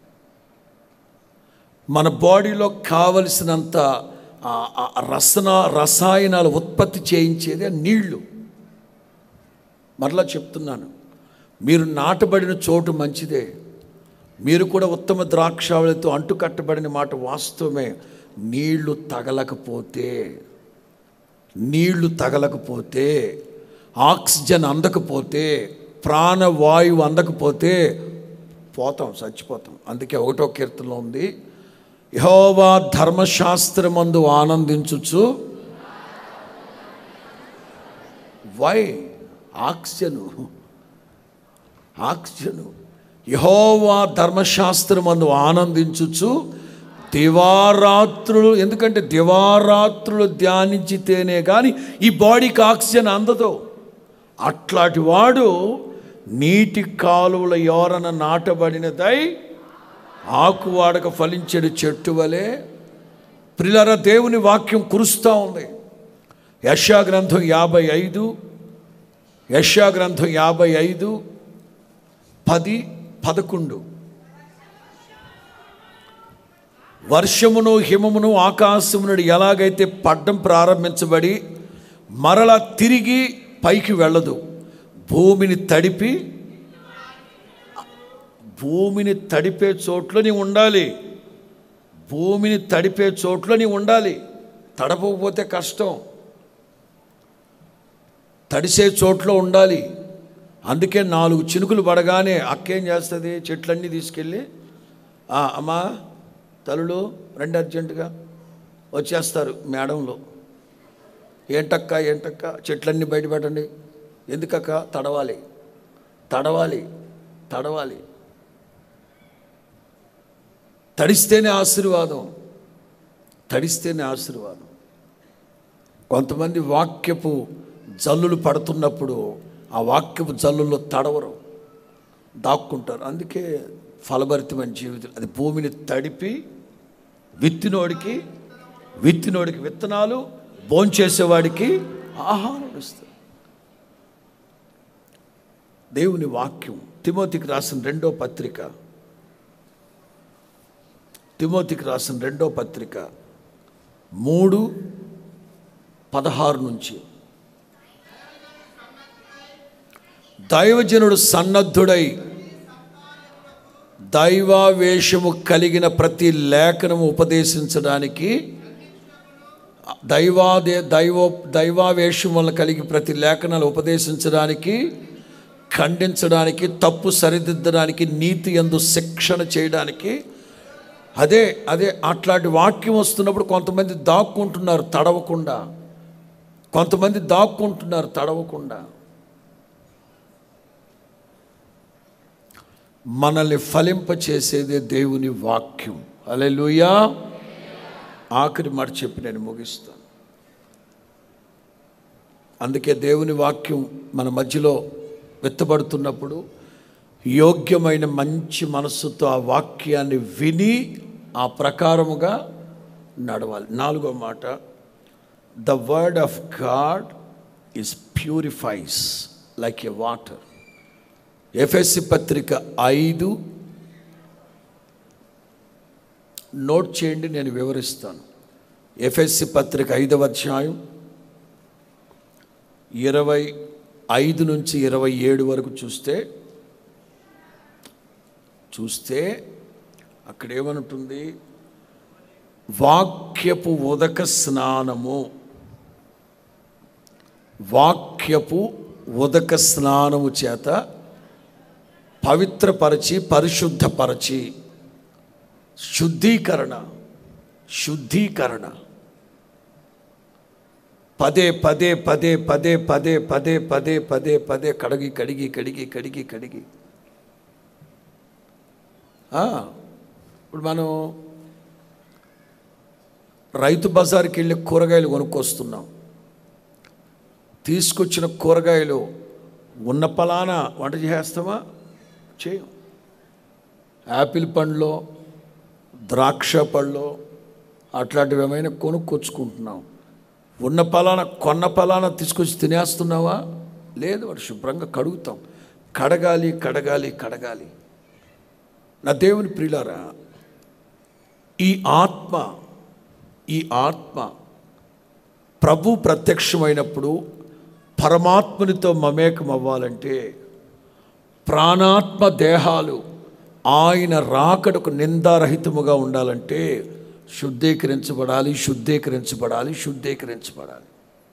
మన బాడీలో కావలసినంత ఆ- ఆ రసన రసాయనాలు ఉత్పత్తి చేయించేది ఆ నీళ్లు మరలా చెప్తున్నాను మీరు నాటబడిన చోటు మంచిదే మీరు కూడా ఉత్తమ ద్రాక్షావళితో అంటుకట్టబడిన మాట వాస్తవమే నీళ్లు తగలకపోతే నీళ్లు తగలకపోతే ఆక్సిజన్ అందకపోతే ప్రాణవాయువు అందకపోతే పోతాం చచ్చిపోతాం అందుకే ఒకటో కీర్తనలో ఉంది యహోవా ధర్మశాస్త్రమందు ఆనందించుచు వై ఆక్సిజను ఆక్సిజను యహోవా ధర్మశాస్త్రమందు ఆనందించుచు దివారాత్రులు ఎందుకంటే దివారాత్రులు ధ్యానించితేనే కానీ ఈ బాడీకి ఆక్సిజన్ అందదు అట్లాంటి వాడు నీటి కాలువల ఎవరన నాటబడినదై ఆకు వాడక ఫలించడు చెట్టు వలె ప్రిలర దేవుని వాక్యం కురుస్తూ ఉంది యశా గ్రంథం యాభై ఐదు యశా గ్రంథం యాభై ఐదు పది పదకొండు వర్షమును హిమమును ఆకాశము నుండి ఎలాగైతే పడ్డం ప్రారంభించబడి మరల తిరిగి పైకి వెళ్ళదు భూమిని తడిపి భూమిని తడిపే చోట్ల నీ ఉండాలి భూమిని తడిపే చోట్ల నీ ఉండాలి తడపకపోతే కష్టం తడిసే చోట్ల ఉండాలి అందుకే నాలుగు చినుకులు పడగానే అక్కేం చేస్తుంది చెట్లన్నీ తీసుకెళ్ళి "ఆ, అమ్మా తల్లులు రండి అర్జెంటుగా వచ్చేస్తారు మేడంలో ఏంటక్క ఏంటక్క చెట్లన్నీ బయట పెట్టండి ఎందుకక్క తడవాలి తడవాలి తడవాలి తడిస్తేనే ఆశీర్వాదం తడిస్తేనే ఆశీర్వాదం కొంతమంది వాక్యపు జల్లులు పడుతున్నప్పుడు ఆ వాక్యపు జల్లుల్లో తడవరు దాక్కుంటారు అందుకే ఫలభరితమైన జీవితం అది భూమిని తడిపి విత్తినోడికి విత్తినోడికి విత్తనాలు భోంచేసేవాడికి ఆహారం ఇస్తారు దేవుని వాక్యం తిమోతికి రాసిన రెండో పత్రిక తిమోతికి రాసిన రెండో పత్రిక మూడు పదహారు నుంచి దైవజనుడు సన్నద్ధుడై దైవావేశము కలిగిన ప్రతి లేఖనము ఉపదేశించడానికి దైవాదే దైవ దైవావేశం వల్ల కలిగి ప్రతి లేఖనాలు ఉపదేశించడానికి ఖండించడానికి తప్పు సరిదిద్దడానికి నీతి ఎందు శిక్షణ చేయడానికి అదే అదే అట్లాంటి వాక్యం వస్తున్నప్పుడు కొంతమంది దాక్కుంటున్నారు తడవకుండా కొంతమంది దాక్కుంటున్నారు తడవకుండా మనల్ని ఫలింపచేసేదే దేవుని వాక్యం అలెలుయా ఆఖరి మాట చెప్పి నేను ముగిస్తాను అందుకే దేవుని వాక్యం మన మధ్యలో వెత్తబడుతున్నప్పుడు యోగ్యమైన మంచి మనస్సుతో ఆ వాక్యాన్ని విని ఆ ప్రకారముగా నడవాలి నాలుగో మాట the word of God is purifies like a water ఎఫ్ఎస్సి పత్రిక ఐదు నోట్ చేయండి నేను వివరిస్తాను ఎఫ్ఎస్సి పత్రిక ఐదవ అధ్యాయం ఇరవై ఐదు నుంచి ఇరవై ఏడు వరకు చూస్తే చూస్తే అక్కడ ఏమనుంటుంది వాక్యపు ఉదక స్నానము వాక్యపు ఉదక స్నానము చేత పవిత్రపరచి పరిశుద్ధపరచి శుద్ధీకరణ శుద్ధీకరణ పదే పదే పదే పదే పదే పదే పదే పదే పదే కడిగి కడిగి కడిగి కడిగి కడిగి ఆ, ఇప్పుడు మనం రైతు బజార్కి వెళ్ళి కూరగాయలు కొనుక్కొస్తున్నాం తీసుకొచ్చిన కూరగాయలు ఉన్న పలాన వంట చేస్తామా చేయం యాపిల్ పండ్లో ద్రాక్ష పళ్ళు అట్లాంటివి ఏమైనా కొనుక్కొచ్చుకుంటున్నాం ఉన్న పలాన కొన్న పలాన తీసుకొచ్చి తినేస్తున్నావా లేదు వాడు శుభ్రంగా కడుగుతాం కడగాలి కడగాలి కడగాలి నా దేవుని ప్రియులారా ఈ ఆత్మ ఈ ఆత్మ ప్రభు ప్రత్యక్షమైనప్పుడు పరమాత్మనితో మమేకం అవ్వాలంటే ప్రాణాత్మ దేహాలు ఆయన రాకడకు నిందారహితముగా ఉండాలంటే శుద్ధీకరించబడాలి శుద్ధీకరించబడాలి శుద్ధీకరించబడాలి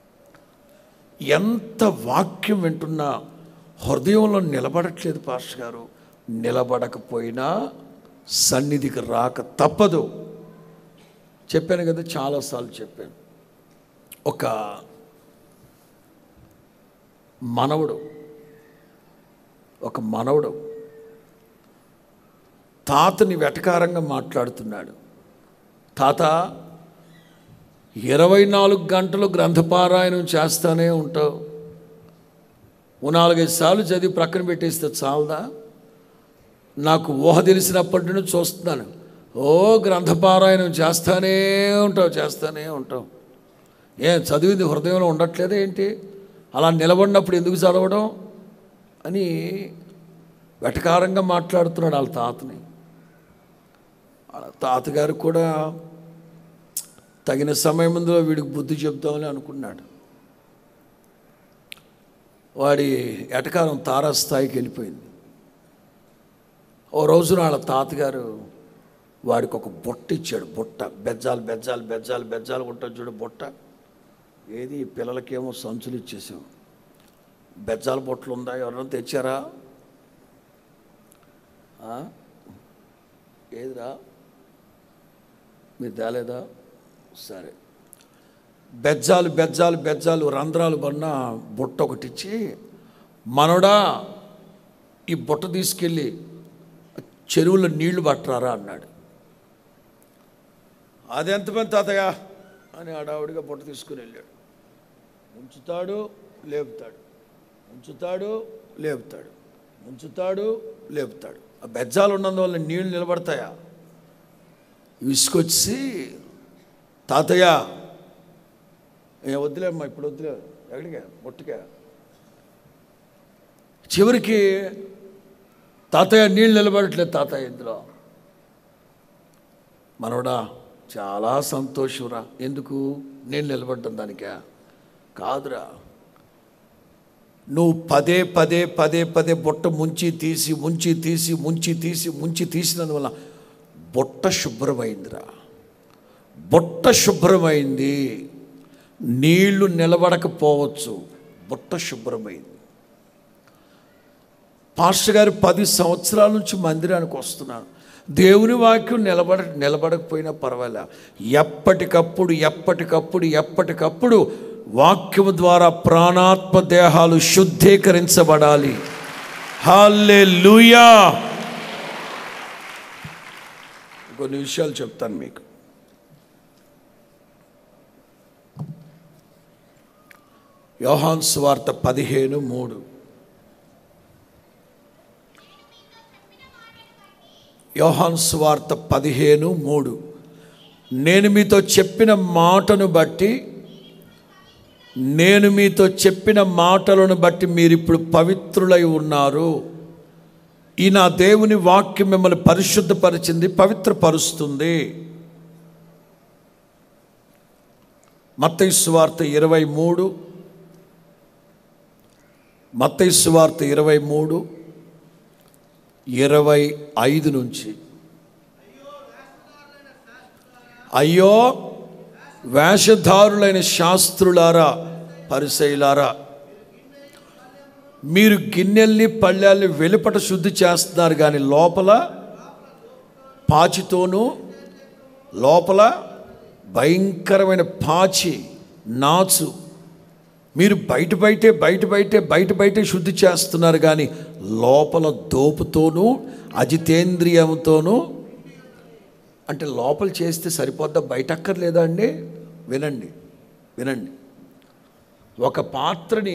ఎంత వాక్యం వింటున్నా హృదయంలో నిలబడట్లేదు పాస్టర్ గారు నిలబడకపోయినా సన్నిధికి రాక తప్పదు చెప్పాను కదా చాలాసార్లు చెప్పాను ఒక మనవడు ఒక మనవడు తాతని వెటకారంగా మాట్లాడుతున్నాడు తాత ఇరవై నాలుగు గంటలు గ్రంథపారాయణం చేస్తానే ఉంటావు ఓ నాలుగైదు సార్లు చదివి ప్రక్కన పెట్టేస్తే చాలదా నాకు ఊహ తెలిసినప్పటి నుండి చూస్తున్నాను ఓ గ్రంథపారాయణం చేస్తానే ఉంటావు చేస్తానే ఉంటావు ఏ చదివింది హృదయంలో ఉండట్లేదా ఏంటి అలా నిలబడినప్పుడు ఎందుకు చదవడం అని వెటకారంగా మాట్లాడుతున్నాడు వాళ్ళ తాతని వాళ్ళ తాతగారు కూడా తగిన సమయంలో వీడికి బుద్ధి చెప్దామని అనుకున్నాడు వాడి ఎటకారం తారాస్థాయికి వెళ్ళిపోయింది ఓ రోజున వాళ్ళ తాతగారు వాడికి ఒక బుట్ట ఇచ్చాడు బుట్ట బెజ్జాలు బెజ్జాలు బెజ్జాలు బెజ్జాలు ఉంటుంది చూడు బుట్ట ఏది ఈ పిల్లలకేమో సంచులు ఇచ్చేసాం బెజ్జాల బొట్లు ఉందా ఎవరైనా తెచ్చారా ఆ? ఏదిరా మీరు తేలేదా సరే బెజ్జాలు బెజ్జాలు బెజ్జాలు రంధ్రాలు పడిన బుట్ట ఒకటి ఇచ్చి మనోడా ఈ బుట్ట తీసుకెళ్ళి చెరువులో నీళ్లు పట్టరారా అన్నాడు అది ఎంత పని తాతయ్య అని ఆడావిడిగా బుట్ట తీసుకుని వెళ్ళాడు ఉంచుతాడు లేపుతాడు ఉంచుతాడు లేపుతాడు ఉంచుతాడు లేపుతాడు ఆ బెజ్జాలు ఉన్నందువల్ల నీళ్లు నిలబడతాయా విసుకొచ్చి తాతయ్య ఏ వద్దులేమ్మా ఇప్పుడు వద్దులే ఎక్కడికే బొట్టుకే చివరికి తాతయ్య నీళ్ళు నిలబడట్లేదు తాతయ్య ఇందులో మనవడా చాలా సంతోషంరా ఎందుకు నేను నిలబడ్డం దానికా కాదురా నువ్వు పదే పదే పదే పదే బుట్ట ముంచి తీసి ముంచి తీసి ముంచి తీసి ముంచి తీసినందువల్ల బుట్ట శుభ్రమైందిరా బుట్ట శుభ్రమైంది నీళ్లు నిలబడకపోవచ్చు బుట్ట శుభ్రమైంది పాస్టర్ గారు పది సంవత్సరాల నుంచి మందిరానికి వస్తున్నాను దేవుని వాక్యం నిలబడ నిలబడకపోయినా పర్వాలే ఎప్పటికప్పుడు ఎప్పటికప్పుడు ఎప్పటికప్పుడు వాక్యము ద్వారా ప్రాణాత్మ దేహాలు శుద్ధీకరించబడాలి హాలే లూయా కొన్ని విషయాలు చెప్తాను మీకు యోహాన్ స్వార్త పదిహేను మూడు యోహాన్ స్వార్త పదిహేను మూడు నేను మీతో చెప్పిన మాటను బట్టి నేను మీతో చెప్పిన మాటలను బట్టి మీరు ఇప్పుడు పవిత్రులై ఉన్నారు ఈ నా దేవుని వాక్యం మిమ్మల్ని పరిశుద్ధపరిచింది పవిత్రపరుస్తుంది మత్తయి సువార్త ఇరవై మూడు మత్తయి సువార్త ఇరవై మూడు ఇరవై ఐదు నుంచి అయ్యో వేషధారులైన శాస్త్రులారా పరిశైలారా మీరు గిన్నెల్ని పళ్ళాల్ని వెలుపట శుద్ధి చేస్తున్నారు కానీ లోపల పాచితోనూ లోపల భయంకరమైన పాచి నాచు మీరు బయట బయటే బయట బయటే బయట బయటే శుద్ధి చేస్తున్నారు కానీ లోపల దోపుతోనూ అజితేంద్రియంతోనూ అంటే లోపల చేస్తే సరిపోద్దా బయట అక్కర్లేదా అండి వినండి వినండి ఒక పాత్రని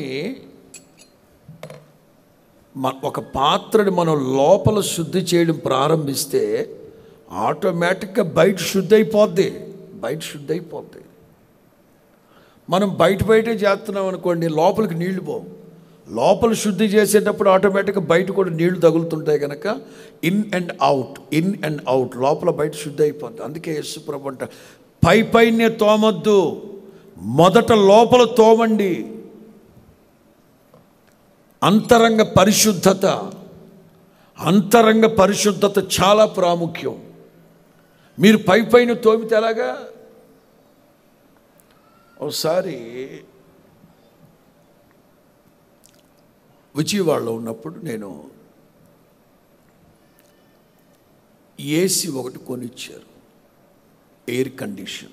మ- ఒక పాత్రని మనం లోపల శుద్ధి చేయడం ప్రారంభిస్తే ఆటోమేటిక్గా బయట శుద్ధి అయిపోద్ది బయట శుద్ధి అయిపోద్ది మనం బయట బయటే చేస్తున్నాం అనుకోండి లోపలికి నీళ్లు పోవు లోపల శుద్ధి చేసేటప్పుడు ఆటోమేటిక్గా బయట కూడా నీళ్లు తగులుతుంటాయి కనుక in and out in and out లోపల బయట శుద్ధి అయిపోద్ది అందుకే యేసుప్రభు అంట పై పైనే తోమొద్దు మొదట లోపల తోమండి అంతరంగ పరిశుద్ధత అంతరంగ పరిశుద్ధత చాలా ప్రాముఖ్యం మీరు పై పైన తోమితే ఎలాగా ఒకసారి విజయవాడలో ఉన్నప్పుడు నేను ఏసీ ఒకటి కొనిచ్చారు ఎయిర్ కండిషన్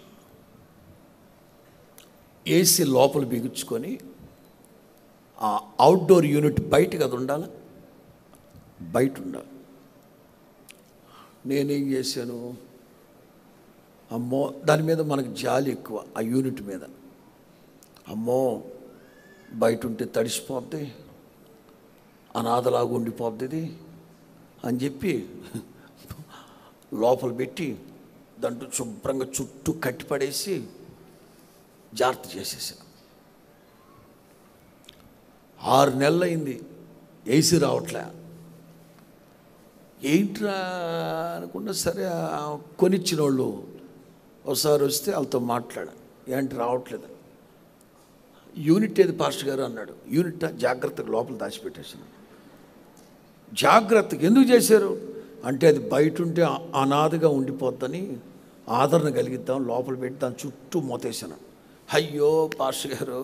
ఏసీ లోపల బిగుచుకొని ఆ అవుట్డోర్ యూనిట్ బయట కదా ఉండాలి బయట ఉండాలి నేనేం చేశాను అమ్మో దాని మీద మనకు జాలి ఎక్కువ ఆ యూనిట్ మీద అమ్మో బయట ఉంటే తడిసిపోద్ది అనాథలాగా ఉండిపోద్ది ఇది అని చెప్పి లోపల పెట్టి దాంట్లో శుభ్రంగా చుట్టూ కట్టిపడేసి జాగ్రత్త చేసేసాను ఆరు నెలలు అయింది ఏసీ రావట్లే ఏంట్రా అనుకున్నా సరే ఆ కొనిచ్చిన వాళ్ళు ఒకసారి వస్తే వాళ్ళతో మాట్లాడా ఏంటి రావట్లేదు యూనిట్ ఏది పాస్టర్ గారు అన్నాడు యూనిట్ జాగ్రత్తగా లోపల దాచిపెట్టేసాను జాగ్రత్తగా ఎందుకు చేశారు అంటే అది బయట ఉంటే అ- అనాథగా ఉండిపోద్దని ఆదరణ కలిగిద్దాం లోపల పెట్టి దాని చుట్టూ మోతేసాను అయ్యో పాస్టర్ గారు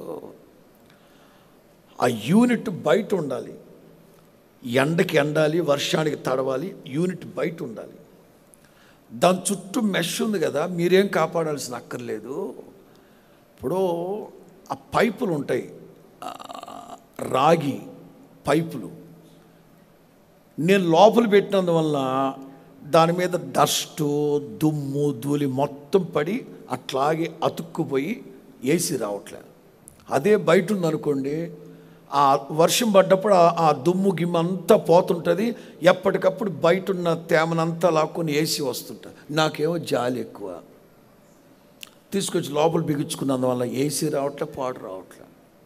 ఆ యూనిట్ బయట ఉండాలి ఎండకి ఎండాలి వర్షానికి తడవాలి యూనిట్ బయట ఉండాలి దాని చుట్టూ మెష్ ఉంది కదా మీరేం కాపాడాల్సిన అక్కర్లేదు ఇప్పుడు ఆ పైపులు ఉంటాయి ఆ, రాగి పైపులు నేను లోపల పెట్టినందువల్ల దాని మీద డస్టు దుమ్ము ధూళి మొత్తం పడి అట్లాగే అతుక్కుపోయి ఏసీ రావట్లేదు అదే బయట ఉందనుకోండి ఆ వర్షం పడ్డప్పుడు ఆ- ఆ దుమ్ము గిమ్మ అంతా పోతుంటుంది ఎప్పటికప్పుడు బయట ఉన్న తేమనంతా లాక్కొని ఏసీ వస్తుంటుంది నాకేమో జాలి ఎక్కువ తీసుకొచ్చి లోపల బిగించుకున్నందువల్ల ఏసీ రావట్లే పాడు రావట్లే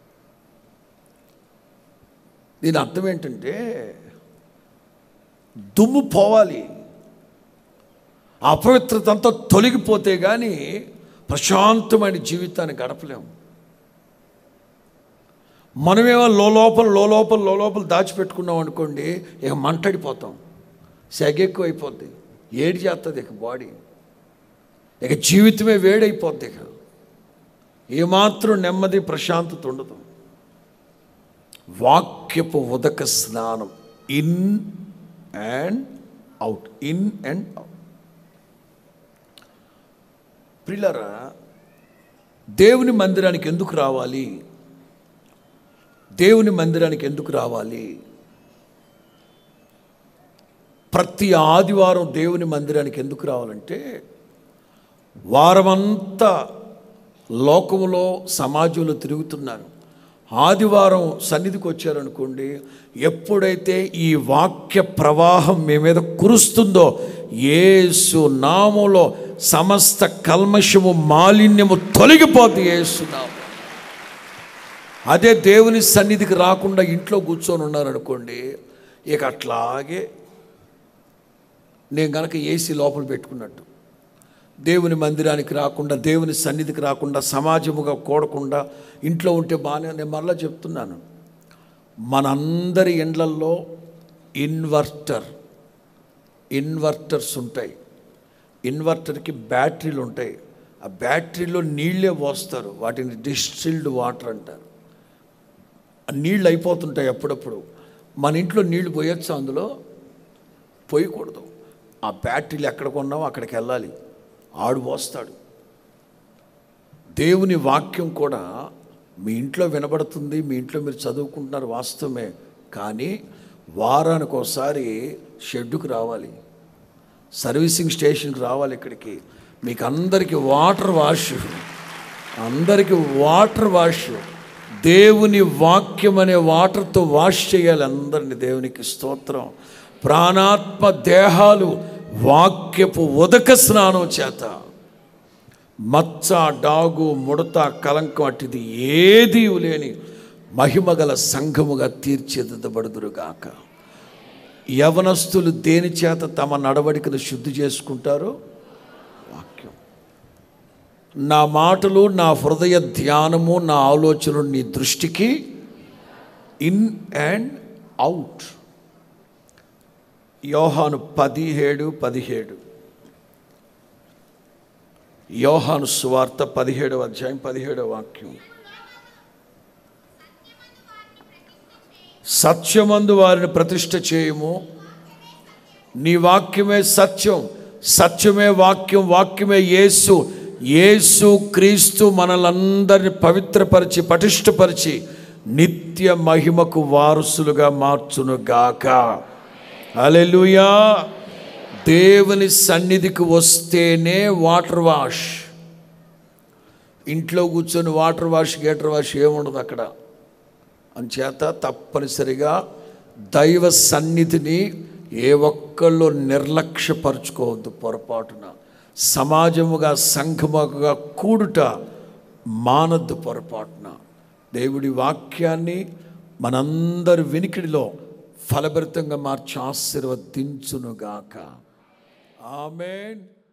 దీని అర్థం ఏంటంటే దుమ్ము పోవాలి ఆ అపవిత్రత అంతా తొలగిపోతే కానీ ప్రశాంతమైన జీవితాన్ని గడపలేము మనమేమో లోపల లోపల లోపల దాచిపెట్టుకున్నాం అనుకోండి ఇక మంటడిపోతాం సెగ ఎక్కువ అయిపోద్ది ఏడి చేస్తుంది ఇక బాడీ ఇక జీవితమే వేడైపోద్ది ఇక ఏమాత్రం నెమ్మది ప్రశాంతత ఉండదు వాక్యపు ఉదక స్నానం in and out in and out ప్రిలరా దేవుని మందిరానికి ఎందుకు రావాలి దేవుని మందిరానికి ఎందుకు రావాలి ప్రతి ఆదివారం దేవుని మందిరానికి ఎందుకు రావాలంటే వారమంతా లోకములో సమాజంలో తిరుగుతున్నారు ఆదివారం సన్నిధికి వచ్చారనుకోండి ఎప్పుడైతే ఈ వాక్య ప్రవాహం మీ మీద కురుస్తుందో యేసు నామములో సమస్త కల్మషము మాలిన్యము తొలగిపోద్ది యేసు నామం అదే దేవుని సన్నిధికి రాకుండా ఇంట్లో కూర్చొని ఉన్నారనుకోండి ఇక అట్లాగే నేను గనక ఏసీ లోపల పెట్టుకున్నట్టు దేవుని మందిరానికి రాకుండా దేవుని సన్నిధికి రాకుండా సమాజముగా కూడకుండా ఇంట్లో ఉంటే బాగానే నేను మరలా చెప్తున్నాను మనందరి ఇండ్లల్లో ఇన్వర్టర్ ఇన్వర్టర్స్ ఉంటాయి ఇన్వర్టర్కి బ్యాటరీలు ఉంటాయి ఆ బ్యాటరీలో నీళ్ళే పోస్తారు వాటిని డిస్టిల్డ్ వాటర్ అంటారు ఆ నీళ్ళు అయిపోతుంటాయి అప్పుడప్పుడు మన ఇంట్లో నీళ్లు పోయొచ్చు అందులో పోయకూడదు ఆ బ్యాటరీలు ఎక్కడ కొన్నామో అక్కడికి వెళ్ళాలి ఆడు పోస్తాడు దేవుని వాక్యం కూడా మీ ఇంట్లో వినబడుతుంది మీ ఇంట్లో మీరు చదువుకుంటున్నారు వాస్తవమే కానీ వారానికి ఒకసారి షెడ్డుకు రావాలి సర్వీసింగ్ స్టేషన్కి రావాలి ఇక్కడికి మీకు అందరికీ వాటర్ వాష్ అందరికీ వాటర్ వాష్ దేవుని వాక్యం అనే వాటర్తో వాష్ చేయాలి అందరిని దేవునికి స్తోత్రం ప్రాణాత్మ దేహాలు వాక్యపు ఉదక స్నానం చేత మచ్చ డాగు ముడత కలంకం అట్టిది ఏదీ లేని మహిమగల సంఘముగా తీర్చిదిద్దబడుదురుగాక యవనస్తులు దేని చేత తమ నడవడికను శుద్ధి చేసుకుంటారో వాక్యం నా మాటలు నా హృదయ ధ్యానము నా ఆలోచనలు నీ దృష్టికి ఇన్ అండ్ అవుట్ యోహాను పదిహేడు పదిహేడు యోహాను సువార్త పదిహేడవ అధ్యాయం పదిహేడవ వాక్యం సత్యమందు వారిని ప్రతిష్ఠ చేయము నీ వాక్యమే సత్యం సత్యమే వాక్యం వాక్యమే యేసు యేసు క్రీస్తు మనలందరిని పవిత్రపరిచి పటిష్టపరిచి నిత్య మహిమకు వారసులుగా మార్చును గాక అలెలుయా దేవుని సన్నిధికి వస్తేనే వాటర్ వాష్ ఇంట్లో కూర్చొని వాటర్ వాష్ గేటర్ వాష్ ఏముండదు అక్కడ అంచేత తప్పనిసరిగా దైవ సన్నిధిని ఏ ఒక్కళ్ళు నిర్లక్ష్యపరచుకోవద్దు పొరపాటున సమాజముగా సంఘముగా కూడుట మానద్దు పొరపాటున దేవుడి వాక్యాన్ని మనందరి వినికిడిలో ఫలభరితంగా మార్చి ఆశీర్వదించునుగాక ఆమెన్